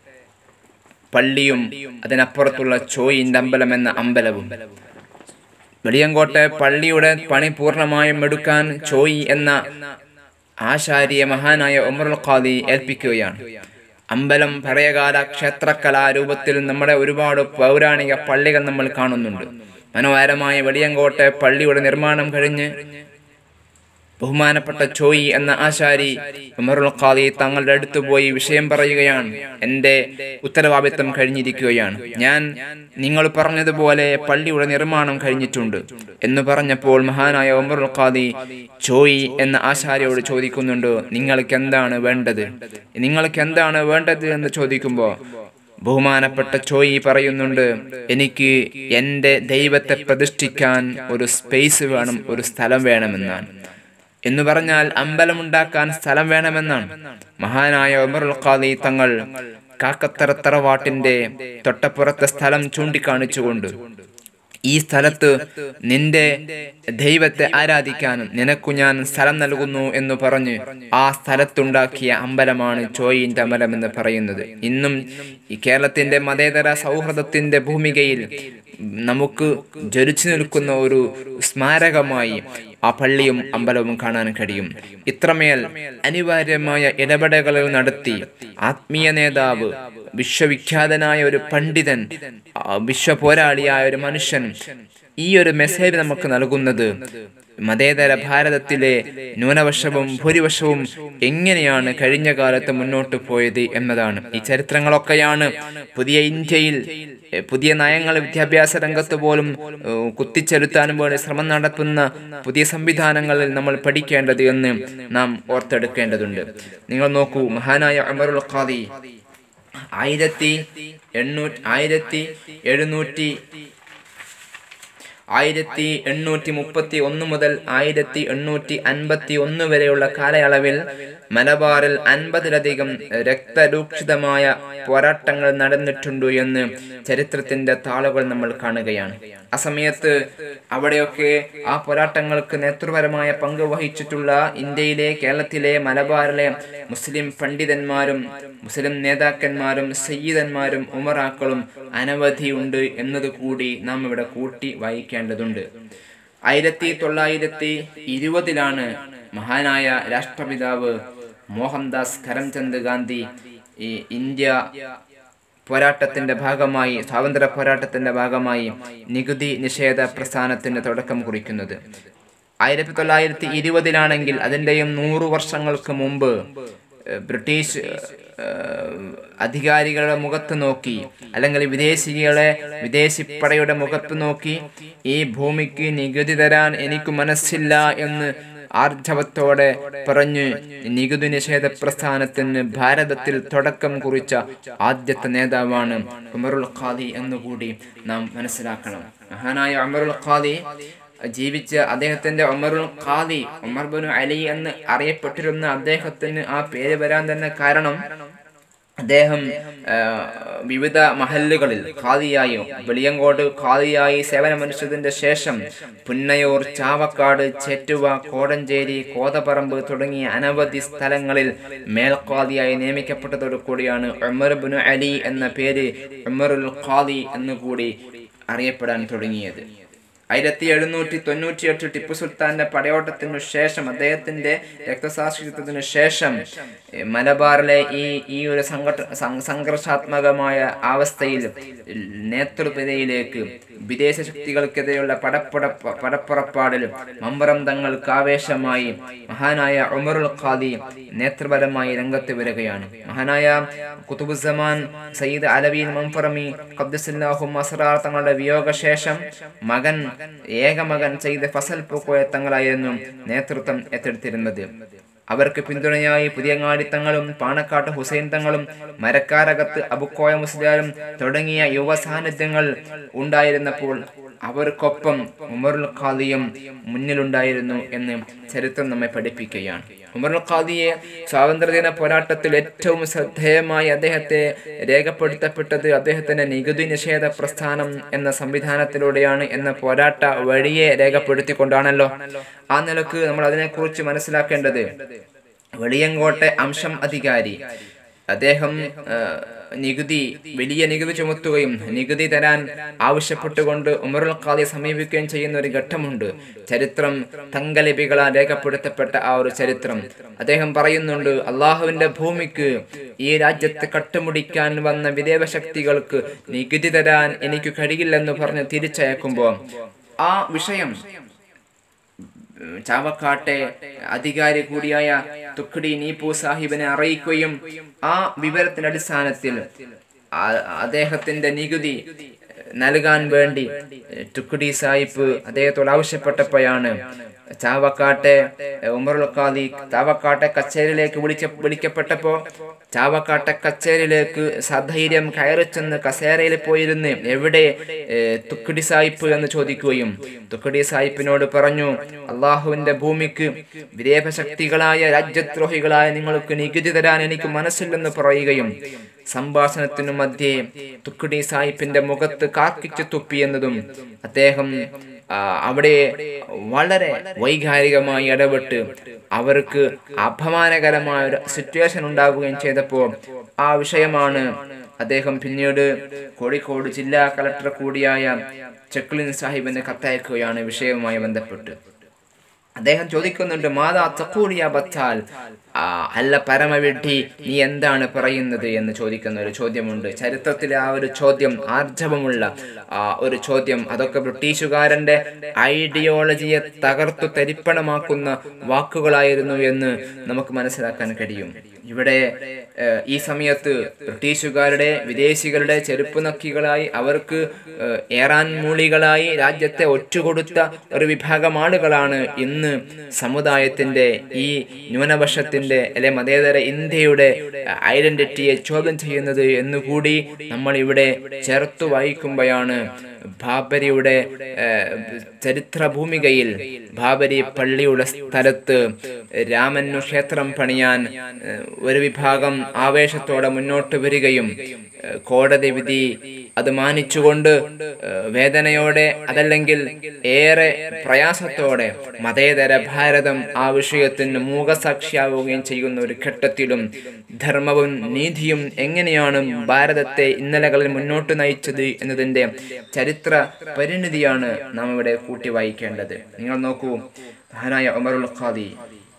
പള്ളിയും അതിനപ്പുറത്തുള്ള ചോയിന്റെ അമ്പലം എന്ന അമ്പലവും വെളിയങ്കോട്ടെ പള്ളിയുടെ പണി പൂർണ്ണമായും എടുക്കാൻ ചോയി എന്ന ആശാരിയെ മഹാനായ ഉമറുൽ ഖാദി ഏൽപ്പിക്കുകയാണ് അമ്പലം പഴയകാല ക്ഷേത്രകലാരൂപത്തിൽ നമ്മുടെ ഒരുപാട് പൗരാണിക പള്ളികൾ നമ്മൾ കാണുന്നുണ്ട് മനോഹരമായ വെളിയങ്കോട്ടെ പള്ളിയുടെ നിർമ്മാണം കഴിഞ്ഞ് ബഹുമാനപ്പെട്ട ചോയി എന്ന ആശാരി ഉമറുൽ ഖാദി തങ്ങളുടെ അടുത്ത് പോയി വിഷയം പറയുകയാണ് എൻ്റെ ഉത്തരവാദിത്തം കഴിഞ്ഞിരിക്കുകയാണ് ഞാൻ നിങ്ങൾ പറഞ്ഞതുപോലെ പള്ളിയുടെ നിർമ്മാണം കഴിഞ്ഞിട്ടുണ്ട് എന്ന് പറഞ്ഞപ്പോൾ മഹാനായ ഉമറുൽ ഖാദി ചോയി എന്ന ആശാരിയോട് ചോദിക്കുന്നുണ്ട് നിങ്ങൾക്ക് എന്താണ് വേണ്ടത് നിങ്ങൾക്ക് എന്താണ് വേണ്ടത് എന്ന് ചോദിക്കുമ്പോൾ ബഹുമാനപ്പെട്ട ചോയി പറയുന്നുണ്ട് എനിക്ക് എൻ്റെ ദൈവത്തെ പ്രതിഷ്ഠിക്കാൻ ഒരു സ്പേസ് വേണം ഒരു സ്ഥലം വേണമെന്നാണ് എന്ന് പറഞ്ഞാൽ അമ്പലമുണ്ടാക്കാൻ സ്ഥലം വേണമെന്നാണ് മഹാനായ ഉമറുൽ ഖാദി തങ്ങൾ കാക്കത്തറ തറവാട്ടിന്റെ തൊട്ടപ്പുറത്തെ സ്ഥലം ചൂണ്ടിക്കാണിച്ചുകൊണ്ട് ഈ സ്ഥലത്ത് നിന്റെ ദൈവത്തെ ആരാധിക്കാനും നിനക്കു ഞാൻ സ്ഥലം നൽകുന്നു എന്ന് പറഞ്ഞ് ആ സ്ഥലത്തുണ്ടാക്കിയ അമ്പലമാണ് ചോയിന്റെ അമ്പലം എന്ന് പറയുന്നത് ഇന്നും ഈ കേരളത്തിന്റെ മതേതര സൗഹൃദത്തിന്റെ ഭൂമികയിൽ നമുക്ക് ജ്വലിച്ചു നിൽക്കുന്ന ഒരു സ്മാരകമായി ആ പള്ളിയും അമ്പലവും കാണാൻ കഴിയും ഇത്രമേൽ അനിവാര്യമായ ഇടപെടലുകൾ നടത്തി ആത്മീയ നേതാവ് വിശ്വവിഖ്യാതനായ ഒരു പണ്ഡിതൻ ആ വിശ്വ പോരാളിയായ ഒരു മനുഷ്യൻ ഈ ഒരു മെസ്സേജ് നമുക്ക് നൽകുന്നത് മതേതര ഭാരതത്തിലെ ന്യൂനപക്ഷവും ഭൂരിപക്ഷവും എങ്ങനെയാണ് കഴിഞ്ഞ കാലത്ത് മുന്നോട്ട് പോയത് എന്നതാണ് ഈ ചരിത്രങ്ങളൊക്കെയാണ് പുതിയ ഇന്ത്യയിൽ എ, പുതിയ നയങ്ങൾ വിദ്യാഭ്യാസ രംഗത്ത് പോലും ഏ, കുത്തിച്ചെലുത്താനും വേണ്ടി ശ്രമം നടത്തുന്ന പുതിയ സംവിധാനങ്ങളിൽ നമ്മൾ പഠിക്കേണ്ടത് എന്ന് നാം ഓർത്തെടുക്കേണ്ടതുണ്ട് നിങ്ങൾ നോക്കൂ മഹാനായ അമറുൽ ഖാദി ആയിരത്തി എണ്ണൂറ്റി ആയിരത്തി എഴുന്നൂറ്റി ആയിരത്തി എണ്ണൂറ്റി മുപ്പത്തി ഒന്ന് മുതൽ ആയിരത്തി എണ്ണൂറ്റി അൻപത്തി ഒന്ന് വരെയുള്ള കാലയളവിൽ മലബാറിൽ അൻപതിലധികം രക്തരൂക്ഷിതമായ പോരാട്ടങ്ങൾ നടന്നിട്ടുണ്ട് എന്ന് ചരിത്രത്തിന്റെ താളുകൾ നമ്മൾ കാണുകയാണ് ആ സമയത്ത് അവിടെയൊക്കെ ആ പോരാട്ടങ്ങൾക്ക് നേതൃപരമായ പങ്ക് വഹിച്ചിട്ടുള്ള ഇന്ത്യയിലെ കേരളത്തിലെ മലബാറിലെ മുസ്ലിം പണ്ഡിതന്മാരും മുസ്ലിം നേതാക്കന്മാരും സയ്യിദന്മാരും ഉമറാക്കളും അനവധിയുണ്ട് എന്നത് കൂടി നാം ഇവിടെ കൂട്ടി വായിക്കേണ്ടതുണ്ട് ആയിരത്തി തൊള്ളായിരത്തി ഇരുപതിലാണ് മഹാനായ രാഷ്ട്രപിതാവ് മോഹൻദാസ് കരംചന്ദ് ഗാന്ധി ഈ ഇന്ത്യ പോരാട്ടത്തിന്റെ ഭാഗമായി സ്വാതന്ത്ര്യ പോരാട്ടത്തിന്റെ ഭാഗമായി നികുതി നിഷേധ പ്രസ്ഥാനത്തിന് തുടക്കം കുറിക്കുന്നത് ആയിരത്തി തൊള്ളായിരത്തി ഇരുപതിലാണെങ്കിൽ അതിൻ്റെയും നൂറു വർഷങ്ങൾക്ക് മുമ്പ് ഏഹ്, ബ്രിട്ടീഷ് ഏഹ്, അധികാരികളുടെ മുഖത്ത് നോക്കി അല്ലെങ്കിൽ വിദേശികളെ വിദേശിപ്പടയുടെ മുഖത്ത് നോക്കി ഈ ഭൂമിക്ക് നികുതി തരാൻ എനിക്ക് മനസ്സില്ല എന്ന് ആർജവത്തോടെ പറഞ്ഞു നികുതി നിഷേധ പ്രസ്ഥാനത്തിന് ഭാരതത്തിൽ തുടക്കം കുറിച്ച ആദ്യത്തെ നേതാവാണ് ഉമറുൽ ഖാദി എന്നുകൂടി നാം മനസ്സിലാക്കണം മഹാനായ ഉമറുൽ ഖാദി ജീവിച്ച അദ്ദേഹത്തിന്റെ ഉമറുൽ ഖാദി ഉമർ ബിൻ അലി എന്ന് അറിയപ്പെട്ടിരുന്ന അദ്ദേഹത്തിന് ആ പേര് വരാൻ തന്നെ കാരണം അദ്ദേഹം ആ, വിവിധ മഹല്ലുകളിൽ ഖാദിയായി വെളിയങ്കോട് ഖാദിയായി സേവനമനുഷ്ഠത്തിന്റെ ശേഷം പുന്നയൂർ ചാവക്കാട് ചേറ്റുവ കോടഞ്ചേരി കോതപറമ്പ് തുടങ്ങിയ അനവധി സ്ഥലങ്ങളിൽ മേൽഖാദിയായി നിയമിക്കപ്പെട്ടതോടു കൂടിയാണ് ഉമർ ബിൻ അലി എന്ന പേര് ഉമറുൽ ഖാദി എന്നുകൂടി അറിയപ്പെടാൻ തുടങ്ങിയത് ആയിരത്തി എഴുന്നൂറ്റി തൊണ്ണൂറ്റി എട്ട് ടിപ്പു സുൽത്താന്റെ പടയോട്ടത്തിനു ശേഷം അദ്ദേഹത്തിന്റെ രക്തസാക്ഷിത്വത്തിനു ശേഷം ഏ, മലബാറിലെ ഈ ഈ ഒരു സംഘട്ട സം- സംഘർഷാത്മകമായ അവസ്ഥയിൽ നേതൃത്വതയിലേക്ക് വിദേശ ശക്തികൾക്കെതിരെയുള്ള പടപ്പുറ പടപ്പുറപ്പാടിൽ മമ്പറം തങ്ങൾക്ക് ആവേശമായി മഹാനായ ഉമറുൽ ഖാദി നേതൃപരമായി രംഗത്ത് വരികയാണ് മഹാനായ കുത്തുബുസമാൻ സയ്യിദ് അലവീൻ മംഫറമി ഖബ്ദുസില്ലാഹു മസ്റാർ തങ്ങളുടെ വിയോഗശേഷം മകൻ ഏകമകൻ സയ്യിദ് ഫസൽ പൂക്കോയ തങ്ങളായിരുന്നു നേതൃത്വം ഏറ്റെടുത്തിരുന്നത് അവർക്ക് പിന്തുണയായി പുതിയങ്ങാടി തങ്ങളും പാണക്കാട്ട് ഹുസൈൻ തങ്ങളും മരക്കാരകത്ത് അബുക്കോയ മുസ്ലിയാരും തുടങ്ങിയ യുവ സാന്നിധ്യങ്ങൾ ഉണ്ടായിരുന്നപ്പോൾ അവർക്കൊപ്പം ഉമറുൽ ഖാദിയും മുന്നിലുണ്ടായിരുന്നു എന്ന് ചരിത്രം നമ്മെ പഠിപ്പിക്കുകയാണ് ഉമറുൽ ഖാദിയെ സ്വാതന്ത്ര്യദിന പോരാട്ടത്തിൽ ഏറ്റവും ശ്രദ്ധേയമായി അദ്ദേഹത്തെ രേഖപ്പെടുത്തപ്പെട്ടത് അദ്ദേഹത്തിന്റെ നികുതി നിഷേധ പ്രസ്ഥാനം എന്ന സംവിധാനത്തിലൂടെയാണ് എന്ന പോരാട്ട വഴിയെ രേഖപ്പെടുത്തിക്കൊണ്ടാണല്ലോ ആ നിലക്ക് നമ്മൾ അതിനെക്കുറിച്ച് മനസ്സിലാക്കേണ്ടത് വെളിയങ്കോട്ടെ അംശം അധികാരി അദ്ദേഹം ആ, നികുതി വലിയ നികുതി ചുമത്തുകയും നികുതി തരാൻ ആവശ്യപ്പെട്ടുകൊണ്ട് ഉമറുൽ ഖാദിയെ സമീപിക്കുകയും ചെയ്യുന്ന ഒരു ഘട്ടമുണ്ട് ചരിത്രം തങ്കലിപികളാൽ രേഖപ്പെടുത്തപ്പെട്ട ആ ഒരു ചരിത്രം അദ്ദേഹം പറയുന്നുണ്ട് അള്ളാഹുവിന്റെ ഭൂമിക്ക് ഈ രാജ്യത്ത് കട്ടുമുടിക്കാൻ വന്ന വിദേശ ശക്തികൾക്ക് നികുതി തരാൻ എനിക്ക് കഴിയില്ലെന്ന് പറഞ്ഞ് തിരിച്ചയക്കുമ്പോൾ ആ വിഷയം ചാവക്കാട്ടെ അധികാരി കൂടിയായ തുക്കടി നീപ്പു സാഹിബിനെ അറിയിക്കുകയും ആ വിവരത്തിന്റെ അടിസ്ഥാനത്തിൽ ആ- അദ്ദേഹത്തിന്റെ നികുതി നൽകാൻ വേണ്ടി തുക്കടി സാഹിബ് അദ്ദേഹത്തോട് ആവശ്യപ്പെട്ടപ്പോഴാണ് ചാവക്കാട്ടെ ഉമറുൽ ഖാദി ചാവക്കാട്ടെ കച്ചേരിയിലേക്ക് വിളിച്ച വിളിക്കപ്പെട്ടപ്പോ ചാവക്കാട്ടെ കച്ചേരിയിലേക്ക് സധൈര്യം കയറി ചെന്ന് കസേരയിൽ പോയിരുന്ന് എവിടെ ഏഹ്, തുക്കടി സാഹിബ് എന്ന് ചോദിക്കുകയും തുക്കടി സാഹിബിനോട് പറഞ്ഞു അള്ളാഹുവിന്റെ ഭൂമിക്ക് വിദേശ ശക്തികളായ രാജ്യദ്രോഹികളായ നിങ്ങൾക്ക് നികുതി തരാൻ എനിക്ക് മനസ്സില്ലെന്ന് പറയുകയും സംഭാഷണത്തിനു മധ്യേ തുക്കടി സാഹിബിന്റെ മുഖത്ത് കാർക്കിച്ചു തുപ്പി എന്നതും അദ്ദേഹം ആ, അവിടെ വളരെ വൈകാരികമായി ഇടപെട്ട് അവർക്ക് അപമാനകരമായ ഒരു സിറ്റുവേഷൻ ഉണ്ടാവുകയും ചെയ്തപ്പോൾ ആ വിഷയമാണ് അദ്ദേഹം പിന്നീട് കോഴിക്കോട് ജില്ലാ കളക്ടർ കൂടിയായ ചെക്ലിൻ സാഹിബിന് കത്തയക്കുകയാണ് വിഷയവുമായി ബന്ധപ്പെട്ട് അദ്ദേഹം ചോദിക്കുന്നുണ്ട് മാതാ തക്കൂടിയ ബത്താൽ ആ, അല്ല പരമവിഡ്ഢി നീ എന്താണ് പറയുന്നത് എന്ന് ചോദിക്കുന്ന ഒരു ചോദ്യമുണ്ട് ചരിത്രത്തിലെ ആ ഒരു ചോദ്യം ആർജവമുള്ള ആ ഒരു ചോദ്യം അതൊക്കെ ബ്രിട്ടീഷുകാരന്റെ ഐഡിയോളജിയെ തകർത്തു തരിപ്പണമാക്കുന്ന വാക്കുകളായിരുന്നു എന്ന് നമുക്ക് മനസ്സിലാക്കാൻ കഴിയും ഇവിടെ ഏഹ്, ഈ സമയത്ത് ബ്രിട്ടീഷുകാരുടെ വിദേശികളുടെ ചെരുപ്പ് നക്കികളായി അവർക്ക് ഏഹ്, ഏറാൻ മൂളികളായി രാജ്യത്തെ ഒറ്റുകൊടുത്ത ഒരു വിഭാഗം ആളുകളാണ് ഇന്ന് സമുദായത്തിന്റെ ഈ ന്യൂനപക്ഷത്തിന്റെ അല്ലെ മതേതര ഇന്ത്യയുടെ ഐഡന്റിറ്റിയെ ചോദ്യം ചെയ്യുന്നത് എന്നുകൂടി നമ്മൾ ഇവിടെ ചേർത്തു വായിക്കുമ്പോഴാണ് ബാബരിയുടെ ഏഹ്, ചരിത്ര ഭൂമികയിൽ ബാബരി പള്ളിയുടെ സ്ഥലത്ത് രാമനു ക്ഷേത്രം പണിയാൻ ഏഹ്, ഒരു വിഭാഗം ആവേശത്തോടെ മുന്നോട്ട് വരികയും ഏഹ്, കോടതി വിധി അത് മാനിച്ചുകൊണ്ട് ഏഹ്, വേദനയോടെ അതല്ലെങ്കിൽ ഏറെ പ്രയാസത്തോടെ മതേതര ഭാരതം ആ വിഷയത്തിന് മൂകസാക്ഷിയാവുകയും ചെയ്യുന്ന ഒരു ഘട്ടത്തിലും ധർമ്മവും നീതിയും എങ്ങനെയാണ് ഭാരതത്തെ ഇന്നലകളിൽ മുന്നോട്ട് നയിച്ചത് എന്നതിന്റെ ചരിത്ര പരിണിതിയാണ് നാം ഇവിടെ കൂട്ടി വായിക്കേണ്ടത് നിങ്ങൾ നോക്കൂ മഹാനായ ഉമറുൽ ഖാദി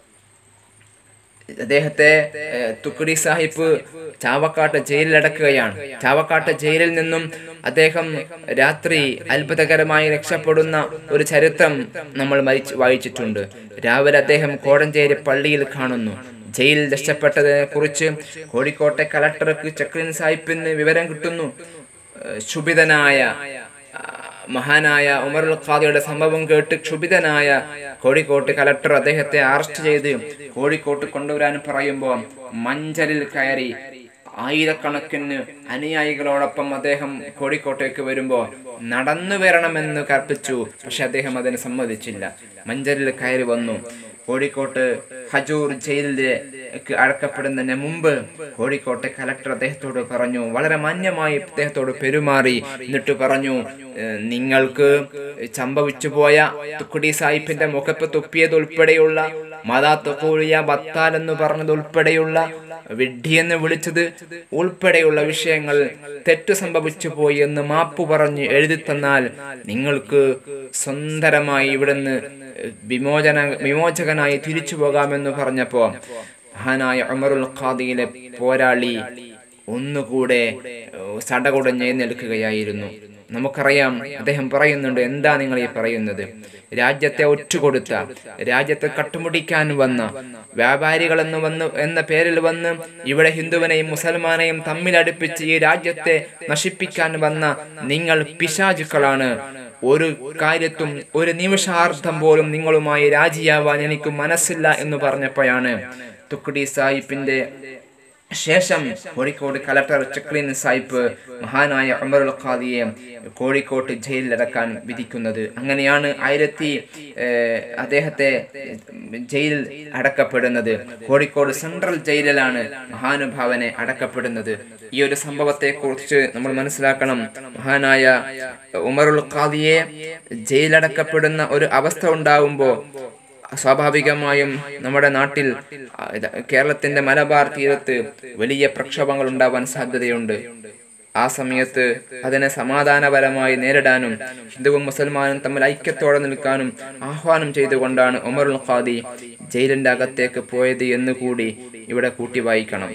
അദ്ദേഹത്തെ ഏഹ്, തുക്കടി സാഹിബ് ചാവക്കാട്ട് ജയിലിൽ അടക്കുകയാണ് ചാവക്കാട്ട് ജയിലിൽ നിന്നും അദ്ദേഹം രാത്രി അത്ഭുതകരമായി രക്ഷപ്പെടുന്ന ഒരു ചരിത്രം നമ്മൾ മരിച്ച് വായിച്ചിട്ടുണ്ട് രാവിലെ അദ്ദേഹം കോടഞ്ചേരി പള്ളിയിൽ കാണുന്നു ജയിൽ രക്ഷപ്പെട്ടതിനെ കുറിച്ച് കോഴിക്കോട്ടെ കലക്ടർക്ക് ചക്രൻ സാഹിബിന് വിവരം കിട്ടുന്നു ഏഹ് ക്ഷുഭിതനായ ആ, മഹാനായ ഉമറുൽ ഖാദിയുടെ സംഭവം കേട്ട് ക്ഷുഭിതനായ കോഴിക്കോട്ട് കലക്ടർ അദ്ദേഹത്തെ അറസ്റ്റ് ചെയ്ത് കോഴിക്കോട്ട് കൊണ്ടുവരാൻ പറയുമ്പോൾ മഞ്ചലിൽ കയറി ആയിരക്കണക്കിന് അനുയായികളോടൊപ്പം അദ്ദേഹം കോഴിക്കോട്ടേക്ക് വരുമ്പോൾ നടന്നു വരണമെന്ന് കൽപ്പിച്ചു പക്ഷെ അദ്ദേഹം അതിന് സമ്മതിച്ചില്ല മഞ്ചലിൽ കയറി വന്നു കോഴിക്കോട്ട് ഹജൂർ ജയിലിലേക്ക് അടക്കപ്പെടുന്നതിന് മുമ്പ് കോഴിക്കോട്ടെ കലക്ടർ അദ്ദേഹത്തോട് പറഞ്ഞു വളരെ മാന്യമായി അദ്ദേഹത്തോട് പെരുമാറി എന്നിട്ട് പറഞ്ഞു "ഏഹ് നിങ്ങൾക്ക് സംഭവിച്ചു പോയ തുക്കുടി സാഹിബിന്റെ മുഖപ്പ് തുപ്പിയത് ഉൾപ്പെടെയുള്ള മതാ തൊക്കൂലിയ ബത്താൽ എന്ന് പറഞ്ഞത് ഉൾപ്പെടെയുള്ള വിഡ്ഢി എന്ന് വിളിച്ചത് ഉൾപ്പെടെയുള്ള വിഷയങ്ങൾ തെറ്റു സംഭവിച്ചു പോയി എന്ന് മാപ്പു പറഞ്ഞ് എഴുതി തന്നാൽ നിങ്ങൾക്ക് സുന്ദരമായി ഇവിടുന്ന് വിമോചന വിമോചകനായി തിരിച്ചു പോകാമെന്ന് പറഞ്ഞപ്പോ മഹാനായ ഉമറുൽ ഖാദിയിലെ പോരാളി ഒന്നുകൂടെ ഏഹ്, സടകുടഞ്ഞ് എഴുന്നേൽക്കുകയായിരുന്നു നമുക്കറിയാം അദ്ദേഹം പറയുന്നുണ്ട് എന്താ നിങ്ങൾ ഈ പറയുന്നത് രാജ്യത്തെ ഒറ്റുകൊടുത്ത രാജ്യത്തെ കട്ടുമുടിക്കാൻ വന്ന വ്യാപാരികളെന്ന് വന്ന് എന്ന പേരിൽ വന്ന് ഇവിടെ ഹിന്ദുവിനെയും മുസൽമാനെയും തമ്മിലടുപ്പിച്ച് ഈ രാജ്യത്തെ നശിപ്പിക്കാൻ വന്ന നിങ്ങൾ പിശാചുക്കളാണ് ഒരു കാര്യത്തും ഒരു നിമിഷാർത്ഥം പോലും നിങ്ങളുമായി രാജിയാവാൻ എനിക്ക് മനസ്സില്ല എന്ന് പറഞ്ഞപ്പോഴാണ് തുക്കുടി സാഹിബിന്റെ ശേഷം കോഴിക്കോട് കലക്ടർ ചക്രീൻ സാഹിബ് മഹാനായ ഉമറുൽ ഖാദിയെ കോഴിക്കോട്ട് ജയിലിലടക്കാൻ വിധിക്കുന്നത് അങ്ങനെയാണ് ആയിരത്തി ഏഹ്, അദ്ദേഹത്തെ ജയിലിൽ അടക്കപ്പെടുന്നത് കോഴിക്കോട് സെൻട്രൽ ജയിലിലാണ് മഹാനുഭാവനെ അടക്കപ്പെടുന്നത് ഈ ഒരു സംഭവത്തെ കുറിച്ച് നമ്മൾ മനസ്സിലാക്കണം മഹാനായ ഉമറുൽ ഖാദിയെ ജയിലടക്കപ്പെടുന്ന ഒരു അവസ്ഥ ഉണ്ടാവുമ്പോൾ സ്വാഭാവികമായും നമ്മുടെ നാട്ടിൽ ആ, ഇത് കേരളത്തിന്റെ മലബാർ തീരത്ത് വലിയ പ്രക്ഷോഭങ്ങൾ ഉണ്ടാവാൻ സാധ്യതയുണ്ട് ആ സമയത്ത് അതിനെ സമാധാനപരമായി നേരിടാനും ഹിന്ദുവും മുസൽമാനും തമ്മിൽ ഐക്യത്തോടെ നിൽക്കാനും ആഹ്വാനം ചെയ്തുകൊണ്ടാണ് ഉമറുൽ ഖാദി ജയിലിന്റെ അകത്തേക്ക് പോയത് എന്ന് കൂടി ഇവിടെ കൂട്ടി വായിക്കണം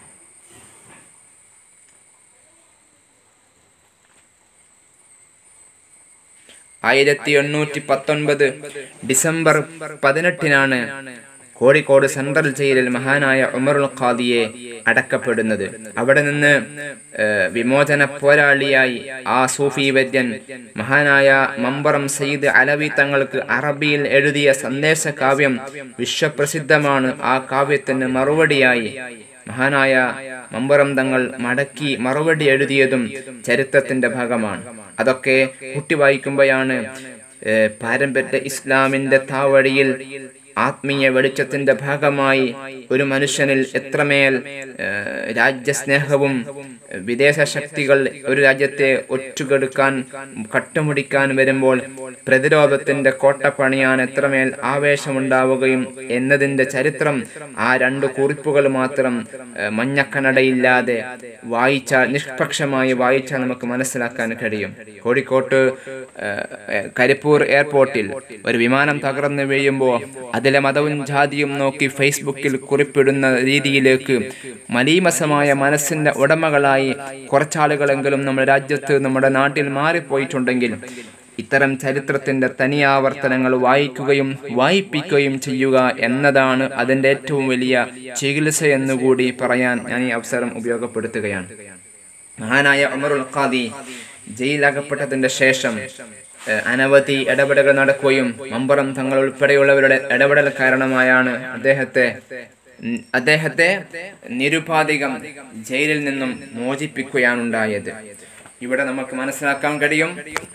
ആയിരത്തി എണ്ണൂറ്റി പത്തൊൻപത് ഡിസംബർ പതിനെട്ടിനാണ് കോഴിക്കോട് സെൻട്രൽ ജയിലിൽ മഹാനായ ഉമറുൽ ഖാദിയെ അടക്കപ്പെടുന്നത് അവിടെ നിന്ന് ഏഹ്, വിമോചന പോരാളിയായി ആ സൂഫി വൈദ്യൻ മഹാനായ മമ്പറം സയ്യിദ് അലവി തങ്ങൾക്ക് അറബിയിൽ എഴുതിയ സന്ദേശ കാവ്യം വിശ്വപ്രസിദ്ധമാണ് ആ കാവ്യത്തിന് മറുപടിയായി മഹാനായ മമ്പറം തങ്ങൾ മടക്കി മറുപടി എഴുതിയതും ചരിത്രത്തിന്റെ ഭാഗമാണ് അതൊക്കെ കുട്ടി വായിക്കുമ്പോഴാണ് ഏഹ്, പാരമ്പര്യ ഇസ്ലാമിന്റെ താവഴിയിൽ ആത്മീയ വെളിച്ചത്തിന്റെ ഭാഗമായി ഒരു മനുഷ്യനിൽ എത്രമേൽ ഏഹ്, രാജ്യസ്നേഹവും വിദേശ ശക്തികൾ ഒരു രാജ്യത്തെ ഒറ്റുകെടുക്കാൻ കട്ടുമുടിക്കാൻ വരുമ്പോൾ പ്രതിരോധത്തിന്റെ കോട്ട പണിയാൻ എത്രമേൽ ആവേശമുണ്ടാവുകയും എന്നതിന്റെ ചരിത്രം ആ രണ്ട് കുറിപ്പുകൾ മാത്രം ഏഹ്, മഞ്ഞക്കണ്ണടയില്ലാതെ വായിച്ചാൽ നിഷ്പക്ഷമായി വായിച്ചാൽ നമുക്ക് മനസ്സിലാക്കാൻ കഴിയും കോഴിക്കോട്ട് ഏഹ്, ഏഹ്, കരിപ്പൂർ എയർപോർട്ടിൽ ഒരു വിമാനം തകർന്നു വീഴുമ്പോൾ അതിലെ മതവും ജാതിയും നോക്കി ഫേസ്ബുക്കിൽ കുറിപ്പിടുന്ന രീതിയിലേക്ക് മലീമസമായ മനസ്സിന്റെ ഉടമകളായി കുറച്ചാളുകളെങ്കിലും നമ്മുടെ രാജ്യത്ത് നമ്മുടെ നാട്ടിൽ മാറിപ്പോയിട്ടുണ്ടെങ്കിൽ ഇത്തരം ചരിത്രത്തിന്റെ തനിയാവർത്തനങ്ങൾ വായിക്കുകയും വായിപ്പിക്കുകയും ചെയ്യുക എന്നതാണ് അതിന്റെ ഏറ്റവും വലിയ ചികിത്സ എന്നുകൂടി പറയാൻ ഞാൻ ഈ അവസരം ഉപയോഗപ്പെടുത്തുകയാണ് മഹാനായ ഉമറുൽ ഖാദി ജയിലകപ്പെട്ടതിന്റെ ശേഷം ഏഹ്, അനവധി ഇടപെടലുകൾ നടക്കുകയും മമ്പറം തങ്ങൾ ഉൾപ്പെടെയുള്ളവരുടെ ഇടപെടൽ കാരണമായാണ് അദ്ദേഹത്തെ ഉം, അദ്ദേഹത്തെ നിരുപാധികം ജയിലിൽ നിന്നും മോചിപ്പിക്കുകയാണുണ്ടായത് ഇവിടെ നമുക്ക് മനസ്സിലാക്കാൻ കഴിയും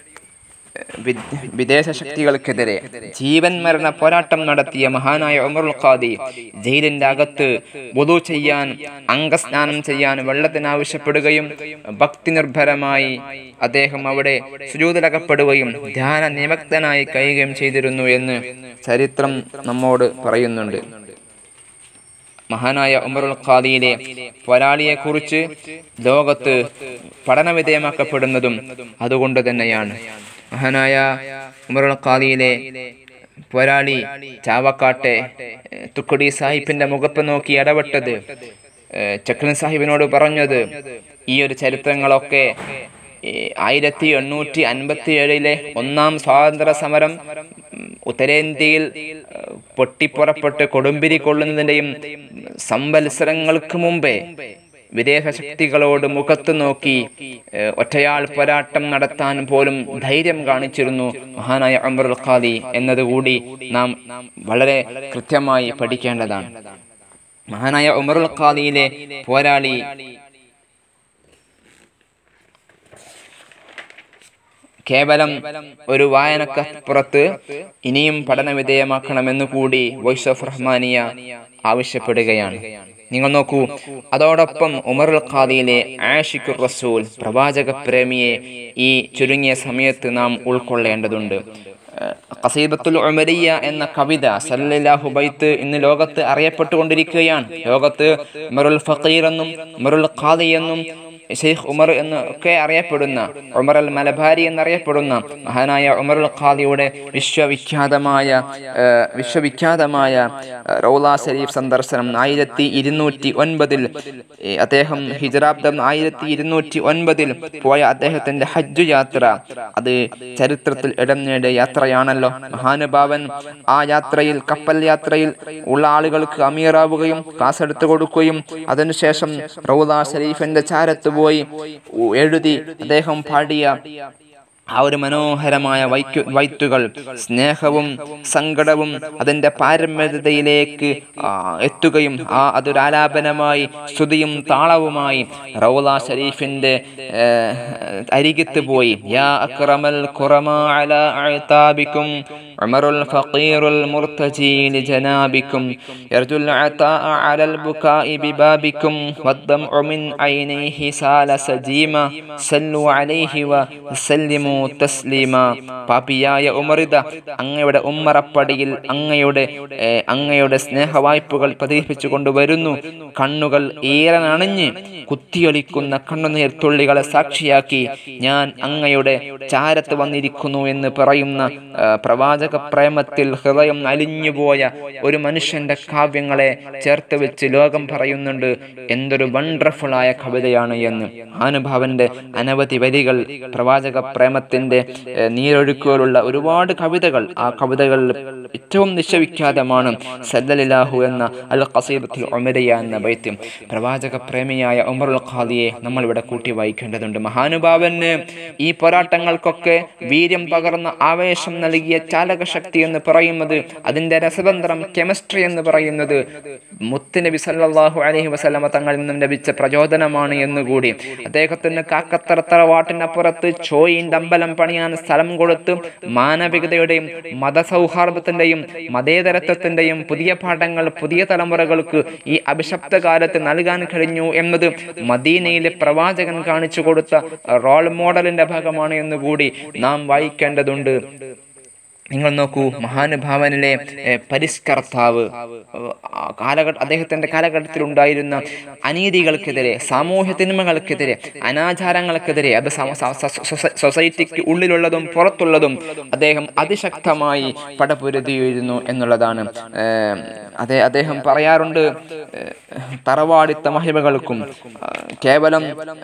വി- വിദേശ ശക്തികൾക്കെതിരെ ജീവൻ മരണ പോരാട്ടം നടത്തിയ മഹാനായ ഉമറുൽ ഖാദി ജയിലിന്റെ അകത്ത് വുദു ചെയ്യാൻ അംഗസ്നാനം ചെയ്യാൻ വെള്ളത്തിന് ആവശ്യപ്പെടുകയും ഭക്തി നിർഭരമായി അദ്ദേഹം അവിടെ സുജൂതിലകപ്പെടുകയും ധ്യാന നിമഗ്നനായി കഴിയുകയും ചെയ്തിരുന്നു എന്ന് ചരിത്രം നമ്മോട് പറയുന്നുണ്ട് മഹാനായ ഉമറുൽ ഖാദിയിലെ പോരാളിയെ കുറിച്ച് ലോകത്ത് പഠനവിധേയമാക്കപ്പെടുന്നതും അതുകൊണ്ട് തന്നെയാണ് മഹാനായ ഉമറുൽ ഖാദിയിലെ പോരാളി ചാവക്കാട്ടെ ഏഹ്, തുക്കുടി സാഹിബിന്റെ മുഖത്ത് നോക്കി ഇടപെട്ടത് ഏഹ്, ചക്രൻ സാഹിബിനോട് പറഞ്ഞത് ഈ ഒരു ചരിത്രങ്ങളൊക്കെ ഈ ആയിരത്തി എണ്ണൂറ്റി അൻപത്തി ഏഴിലെ ഒന്നാം സ്വാതന്ത്ര്യ സമരം ഉം, ഉത്തരേന്ത്യയിൽ ഏഹ്, പൊട്ടിപ്പുറപ്പെട്ട് കൊടുമ്പിരി കൊള്ളുന്നതിൻ്റെയും സംവത്സരങ്ങൾക്ക് മുമ്പേ വിദേശ ശക്തികളോട് മുഖത്ത് നോക്കി ഏഹ്, ഒറ്റയാൾ പോരാട്ടം നടത്താൻ പോലും ധൈര്യം കാണിച്ചിരുന്നു മഹാനായ അമറുൽ ഖാദി എന്നതുകൂടി നാം വളരെ കൃത്യമായി പഠിക്കേണ്ടതാണ് മഹാനായ ഉമറുൽ ഖാദിയിലെ പോരാളി കേവലം ഒരു വായനക്കപ്പുറത്ത് ഇനിയും പഠന വിധേയമാക്കണമെന്ന് കൂടി വോയിസ് ഓഫ് റഹ്മാനിയ ആവശ്യപ്പെടുകയാണ് നിങ്ങൾ നോക്കൂ അതോടൊപ്പം ഉമറുൽ ഖാദിയിലെ ആഷിഖുർ റസൂൽ പ്രവാചക പ്രേമിയെ ഈ ചുരുങ്ങിയ സമയത്ത് നാം ഉൾക്കൊള്ളേണ്ടതുണ്ട് ഏഹ് ഖസീദത്തുൽ ഉമരിയ എന്ന കവിത സല്ലല്ലാഹു ബൈത്ത് ഇന്ന് ലോകത്ത് അറിയപ്പെട്ടുകൊണ്ടിരിക്കുകയാണ് ലോകത്ത് ഉമറുൽ ഫഖീർ എന്നും ഉമറുൽ ഖാദി എന്നും ഷെയ്ഖ് ഉമർ എന്ന് ഒക്കെ അറിയപ്പെടുന്ന ഉമർ അൽ മലബാരി എന്നറിയപ്പെടുന്ന മഹാനായ ഉമറുൽ ഖാദിയുടെ വിശ്വവിഖ്യാതമായ ഏഹ്, വിശ്വവിഖ്യാതമായ ഏഹ്, റൗള ഷരീഫ് സന്ദർശനം ആയിരത്തി ഇരുന്നൂറ്റി ഒൻപതിൽ ഏഹ്, അദ്ദേഹം ഹിജറാബ്ദം ആയിരത്തി ഇരുന്നൂറ്റി ഒൻപതിൽ പോയ അദ്ദേഹത്തിന്റെ ഹജ്ജ് യാത്ര അത് ചരിത്രത്തിൽ ഇടം നേടിയ യാത്രയാണല്ലോ മഹാനുഭാവൻ ആ യാത്രയിൽ കപ്പൽ യാത്രയിൽ ഉള്ള ആളുകൾക്ക് അമീറാവുകയും കാസ് എടുത്തു കൊടുക്കുകയും അതിനുശേഷം റൗദ ഷരീഫിന്റെ ചാരത്ത് പോയി ഉ- എഴുതി അദ്ദേഹം പാടിയ ആ ഒരു മനോഹരമായ വൈക്കു വൈത്തുകൾ സ്നേഹവും സങ്കടവും അതിന്റെ പാരമ്പര്യതയിലേക്ക് ആ, എത്തുകയും ആ അതൊരു ആലാപനമായി സ്തുതിയും താളവുമായി റൗല ഷരീഫിന്റെ ഏഹ്, അരികത്ത് പോയി യാ അക്രമൽ ഖുറമാ അലാ അഅതാബിക്കും ഉമറുൽ ഫഖീറുൽ മുർത്തജി ലിജനാബിക്കും യർജുൽ അതാഅ അലൽ ബുകാഇ ബിബാബിക്കും വദ്ദംഉ മിൻ ഐനൈഹി സാല സജീമ സല്ലു അലൈഹി വസല്ലിമു തസ്ലീമ പാപിയായ ഉമറിത അങ്ങയുടെ ഉമ്മറപ്പടിയിൽ അങ്ങയുടെ ഏഹ്, അങ്ങയുടെ സ്നേഹവായ്പകൾ പതിപ്പിച്ചു കൊണ്ടുവരുന്നു കണ്ണുകൾ ഈറനണിഞ്ഞ് കുത്തിയൊലിക്കുന്ന കണ്ണുനീർ തുള്ളികളെ സാക്ഷിയാക്കി ഞാൻ അങ്ങയുടെ ചാരത്ത് വന്നിരിക്കുന്നു എന്ന് പറയുന്ന ആ, പ്രവാചക പ്രേമത്തിൽ ഹൃദയം അലിഞ്ഞുപോയ ഒരു മനുഷ്യന്റെ കാവ്യങ്ങളെ ചേർത്ത് വെച്ച് ലോകം പറയുന്നുണ്ട് എന്തൊരു വണ്ടർഫുൾ ആയ കവിതയാണ് എന്ന് ആനുഭാവന്റെ അനവധി വരികൾ പ്രവാചക പ്രേമത്തിന്റെ ഏ, നീരൊഴുക്കുകളുള്ള ഒരുപാട് കവിതകൾ ആ കവിതകൾ ഏറ്റവും നിശ്ചവിഖ്യാതമാണ് സല്ലലിലാഹു എന്ന അൽ ഖസീദത്തുൽ ഉമരിയ എന്ന ബൈത്യം പ്രവാചക പ്രേമിയായ ഉമറുൽ ഖാദിയെ നമ്മൾ ഇവിടെ കൂട്ടി വായിക്കേണ്ടതുണ്ട് മഹാനുഭാവന് ഈ പോരാട്ടങ്ങൾക്കൊക്കെ വീര്യം പകർന്ന ആവേശം നൽകിയ ചാലകശക്തി എന്ന് പറയുന്നത് അതിന്റെ രസതന്ത്രം കെമിസ്ട്രി എന്ന് പറയുന്നത് മുത്തുനബി സല്ലല്ലാഹു അലൈഹി വസല്ലമ തങ്ങളിൽ നിന്നും ലഭിച്ച പ്രചോദനമാണ് എന്നുകൂടി അദ്ദേഹത്തിന് കാക്കത്തറത്തറ വാട്ടിനപ്പുറത്ത് ചോയിന്റെ അമ്പലം പണിയാൻ സ്ഥലം കൊടുത്ത് മാനവികതയുടെയും മതസൗഹാർദ്ദത്തിന്റെയും മതേതരത്വത്തിന്റെയും പുതിയ പാഠങ്ങൾ പുതിയ തലമുറകൾക്ക് ഈ അഭിശപ്ത കാലത്ത് നൽകാൻ കഴിഞ്ഞു എന്നത് മദീനയിലെ പ്രവാചകൻ കാണിച്ചു കൊടുത്ത റോൾ മോഡലിന്റെ ഭാഗമാണ് എന്നുകൂടി നാം വായിക്കേണ്ടതുണ്ട് നിങ്ങൾ നോക്കൂ മഹാനുഭാവനിലെ ഏ, പരിഷ്കർത്താവ് ഏ, ആ കാലഘട്ട അദ്ദേഹത്തിന്റെ കാലഘട്ടത്തിൽ ഉണ്ടായിരുന്ന അനീതികൾക്കെതിരെ സാമൂഹ്യ തിന്മകൾക്കെതിരെ അനാചാരങ്ങൾക്കെതിരെ അത് സമ- സ- സ- സൊസ- സൊസൈറ്റിക്ക് ഉള്ളിലുള്ളതും പുറത്തുള്ളതും അദ്ദേഹം അതിശക്തമായി പടപൊരുതിയിരുന്നു എന്നുള്ളതാണ് ഏ, അതെ അദ്ദേഹം പറയാറുണ്ട് ഏ, തറവാടിത്ത മഹിമകൾക്കും ആ, കേവലം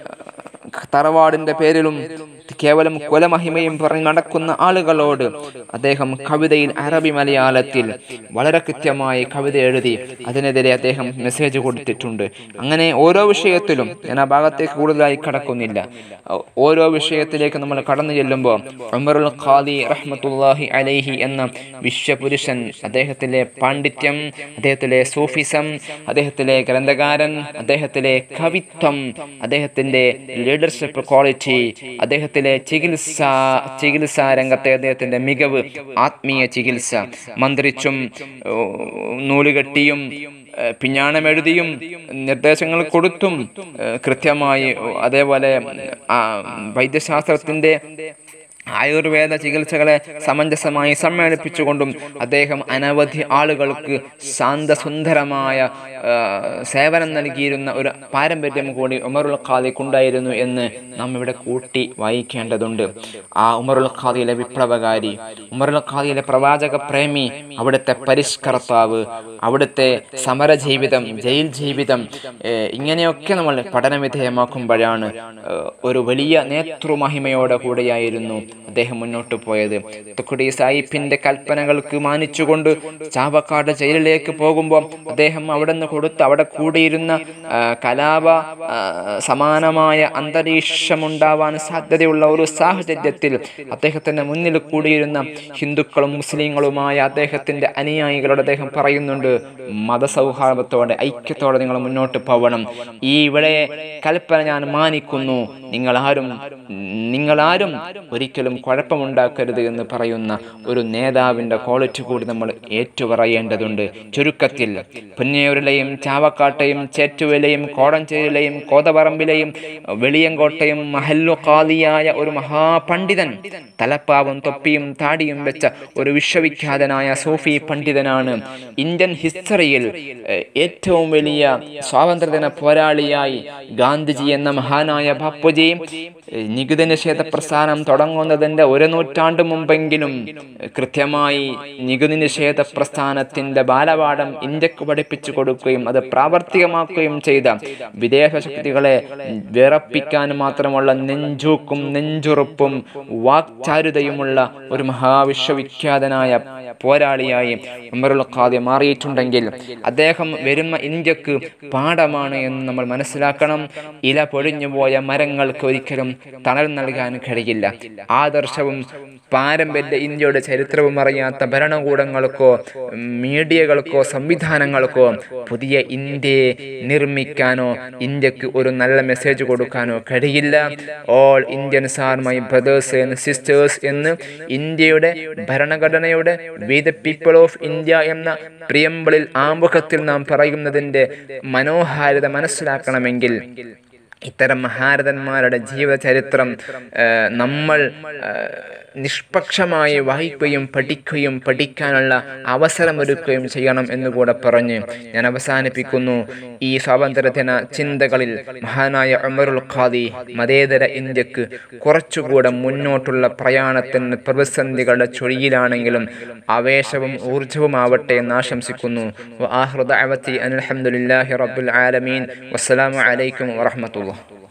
തറവാടിന്റെ പേരിലും കേവലം കൊലമഹിമയും പറഞ്ഞ് നടക്കുന്ന ആളുകളോട് അദ്ദേഹം കവിതയിൽ അറബി മലയാളത്തിൽ വളരെ കൃത്യമായി കവിത എഴുതി അതിനെതിരെ അദ്ദേഹം മെസ്സേജ് കൊടുത്തിട്ടുണ്ട് അങ്ങനെ ഓരോ വിഷയത്തിലും ഞാൻ ആ ഭാഗത്തേക്ക് കൂടുതലായി കടക്കുന്നില്ല ഓ- ഓരോ വിഷയത്തിലേക്ക് നമ്മൾ കടന്നു ചെല്ലുമ്പോൾ ഉമറുൽ ഖാദി റഹ്മത്തുല്ലാഹി അലൈഹി എന്ന വിശ്വപുരുഷൻ അദ്ദേഹത്തിലെ പാണ്ഡിത്യം അദ്ദേഹത്തിലെ സൂഫിസം അദ്ദേഹത്തിലെ ഗ്രന്ഥകാരൻ അദ്ദേഹത്തിലെ കവിത്വം അദ്ദേഹത്തിന്റെ ലീഡർഷിപ്പ് ക്വാളിറ്റി അദ്ദേഹത്തിലെ ചികിത്സ ചികിത്സാ രംഗത്തെ അദ്ദേഹത്തിന്റെ മികവ് ആത്മീയ ചികിത്സ മന്ത്രിച്ചും ഓ, നൂലുകെട്ടിയും ഏഹ്, പിഞ്ഞാണമെഴുതിയും നിർദ്ദേശങ്ങൾ കൊടുത്തും ഏഹ്, കൃത്യമായി ഓ, അതേപോലെ ആ, വൈദ്യശാസ്ത്രത്തിന്റെ ആയുർവേദ ചികിത്സകളെ സമഞ്ജസമായി സമ്മേളിപ്പിച്ചുകൊണ്ടും അദ്ദേഹം അനവധി ആളുകൾക്ക് ശാന്തസുന്ദരമായ ആ, സേവനം നൽകിയിരുന്ന ഒരു പാരമ്പര്യം കൂടി ഉമറുൽ ഖാദിക്കുണ്ടായിരുന്നു എന്ന് നാം ഇവിടെ കൂട്ടി വായിക്കേണ്ടതുണ്ട് ആ ഉമറുൽ ഖാദിയിലെ വിപ്ലവകാരി ഉമറുൽ ഖാദിയിലെ പ്രവാചക പ്രേമി അവിടുത്തെ പരിഷ്കർത്താവ് അവിടുത്തെ സമര ജീവിതം ജയിൽ ജീവിതം ഏഹ്, ഇങ്ങനെയൊക്കെ നമ്മൾ പഠനവിധേയമാക്കുമ്പോഴാണ് ഏഹ്, ഒരു വലിയ നേതൃമഹിമയോടെ കൂടെയായിരുന്നു അദ്ദേഹം മുന്നോട്ട് പോയത് തുക്കുടി സാഹിബിന്റെ കൽപ്പനകൾക്ക് മാനിച്ചുകൊണ്ട് ചാവക്കാട് ജയിലിലേക്ക് പോകുമ്പോൾ അദ്ദേഹം അവിടെ നിന്ന് കൊടുത്ത് അവിടെ കൂടിയിരുന്ന ആ, കലാപ ആ, സമാനമായ അന്തരീക്ഷമുണ്ടാവാൻ സാധ്യതയുള്ള ഒരു സാഹചര്യത്തിൽ അദ്ദേഹത്തിന്റെ മുന്നിൽ കൂടിയിരുന്ന ഹിന്ദുക്കളും മുസ്ലിങ്ങളുമായ അദ്ദേഹത്തിന്റെ അനുയായികളോട് അദ്ദേഹം പറയുന്നുണ്ട് മതസൗഹാർദ്ദത്തോടെ ഐക്യത്തോടെ നിങ്ങൾ മുന്നോട്ട് പോകണം ഈ ഇവിടെ കൽപ്പന ഞാൻ മാനിക്കുന്നു നിങ്ങളാരും നിങ്ങളാരും ഒരിക്കലും കുഴപ്പമുണ്ടാക്കരുത് എന്ന് പറയുന്ന ഒരു നേതാവിന്റെ ക്വാളിറ്റി കൂടി നമ്മൾ ഏറ്റുപറയേണ്ടതുണ്ട് ചുരുക്കത്തിൽ പുന്നയൂരിലെയും ചാവക്കാട്ടെയും ചേറ്റുവയിലെയും കോടഞ്ചേരിയിലെയും കോതപറമ്പിലെയും വെളിയങ്കോട്ടയും മഹല്ലുഖാദിയായ ഒരു മഹാപണ്ഡിതൻ തലപ്പാവും തൊപ്പിയും താടിയും വെച്ച ഒരു വിശ്വവിഖ്യാതനായ സൂഫി പണ്ഡിതനാണ് ഇന്ത്യൻ ഹിസ്റ്ററിയിൽ ഏഹ്, ഏറ്റവും വലിയ സ്വാതന്ത്ര്യദിന പോരാളിയായി ഗാന്ധിജി എന്ന മഹാനായ ബാപ്പുജി ഏഹ്, നികുതി നിഷേധ പ്രസ്ഥാനം തുടങ്ങുന്നതിന്റെ ഒരു നൂറ്റാണ്ട് മുമ്പെങ്കിലും ഏഹ്, കൃത്യമായി നികുതി നിഷേധ പ്രസ്ഥാനത്തിന്റെ ബാലപാഠം ഇന്ത്യക്ക് പഠിപ്പിച്ചു കൊടുക്കുകയും അത് പ്രാവർത്തികമാക്കുകയും ചെയ്ത വിദേശ ശക്തികളെ വിറപ്പിക്കാൻ മാത്രമുള്ള നെഞ്ചൂക്കും നെഞ്ചുറപ്പും വാക്ചാരുതയുമുള്ള ഒരു മഹാവിശ്വവിഖ്യാതനായ പോരാളിയായി ഉമറുൽ ഖാദി മാറിയിട്ടുണ്ടെങ്കിൽ അദ്ദേഹം വരുന്ന ഇന്ത്യക്ക് പാഠമാണ് എന്ന് നമ്മൾ മനസ്സിലാക്കണം ഇല പൊഴിഞ്ഞുപോയ മരങ്ങൾക്ക് ഒരിക്കലും തണൽ നൽകാൻ കഴിയില്ല ആദർശവും പാരമ്പര്യ ഇന്ത്യയുടെ ചരിത്രവും അറിയാത്ത ഭരണകൂടങ്ങൾക്കോ മീഡിയകൾക്കോ സംവിധാനങ്ങൾക്കോ പുതിയ ഇന്ത്യയെ നിർമ്മിക്കാനോ ഇന്ത്യക്ക് ഒരു നല്ല മെസ്സേജ് കൊടുക്കാനോ കഴിയില്ല all Indians are my brothers and sisters എന്ന് ഇന്ത്യയുടെ ഭരണഘടനയുടെ we the people of India എന്ന പ്രിയമ്പിളിൽ ആമുഖത്തിൽ നാം പറയുന്നതിൻ്റെ മനോഹാരിത മനസ്സിലാക്കണമെങ്കിൽ ഇത്തരം മഹാരഥന്മാരുടെ ജീവചരിത്രം ആ, നമ്മൾ ആ, നിഷ്പക്ഷമായി വായിക്കുകയും പഠിക്കുകയും പഠിക്കാനുള്ള അവസരമൊരുക്കുകയും ചെയ്യണം എന്നുകൂടെ പറഞ്ഞ് ഞാൻ അവസാനിപ്പിക്കുന്നു ഈ സ്വാതന്ത്ര്യദിന ചിന്തകളിൽ മഹാനായ ഉമറുൽ ഖാദി മതേതര ഇന്ത്യക്ക് കുറച്ചുകൂടെ മുന്നോട്ടുള്ള പ്രയാണത്തിന് പ്രതിസന്ധികളുടെ ചൊഴിയിലാണെങ്കിലും ആവേശവും ഊർജവും ആവട്ടെ എന്ന് ആശംസിക്കുന്നു വആഖിറു ദഅവതി അനിൽ ഹംദുലില്ലാഹി റബ്ബിൽ ആലമീൻ വസ്സലാമു അലൈക്കും വറഹ്മത്തുള്ളാഹി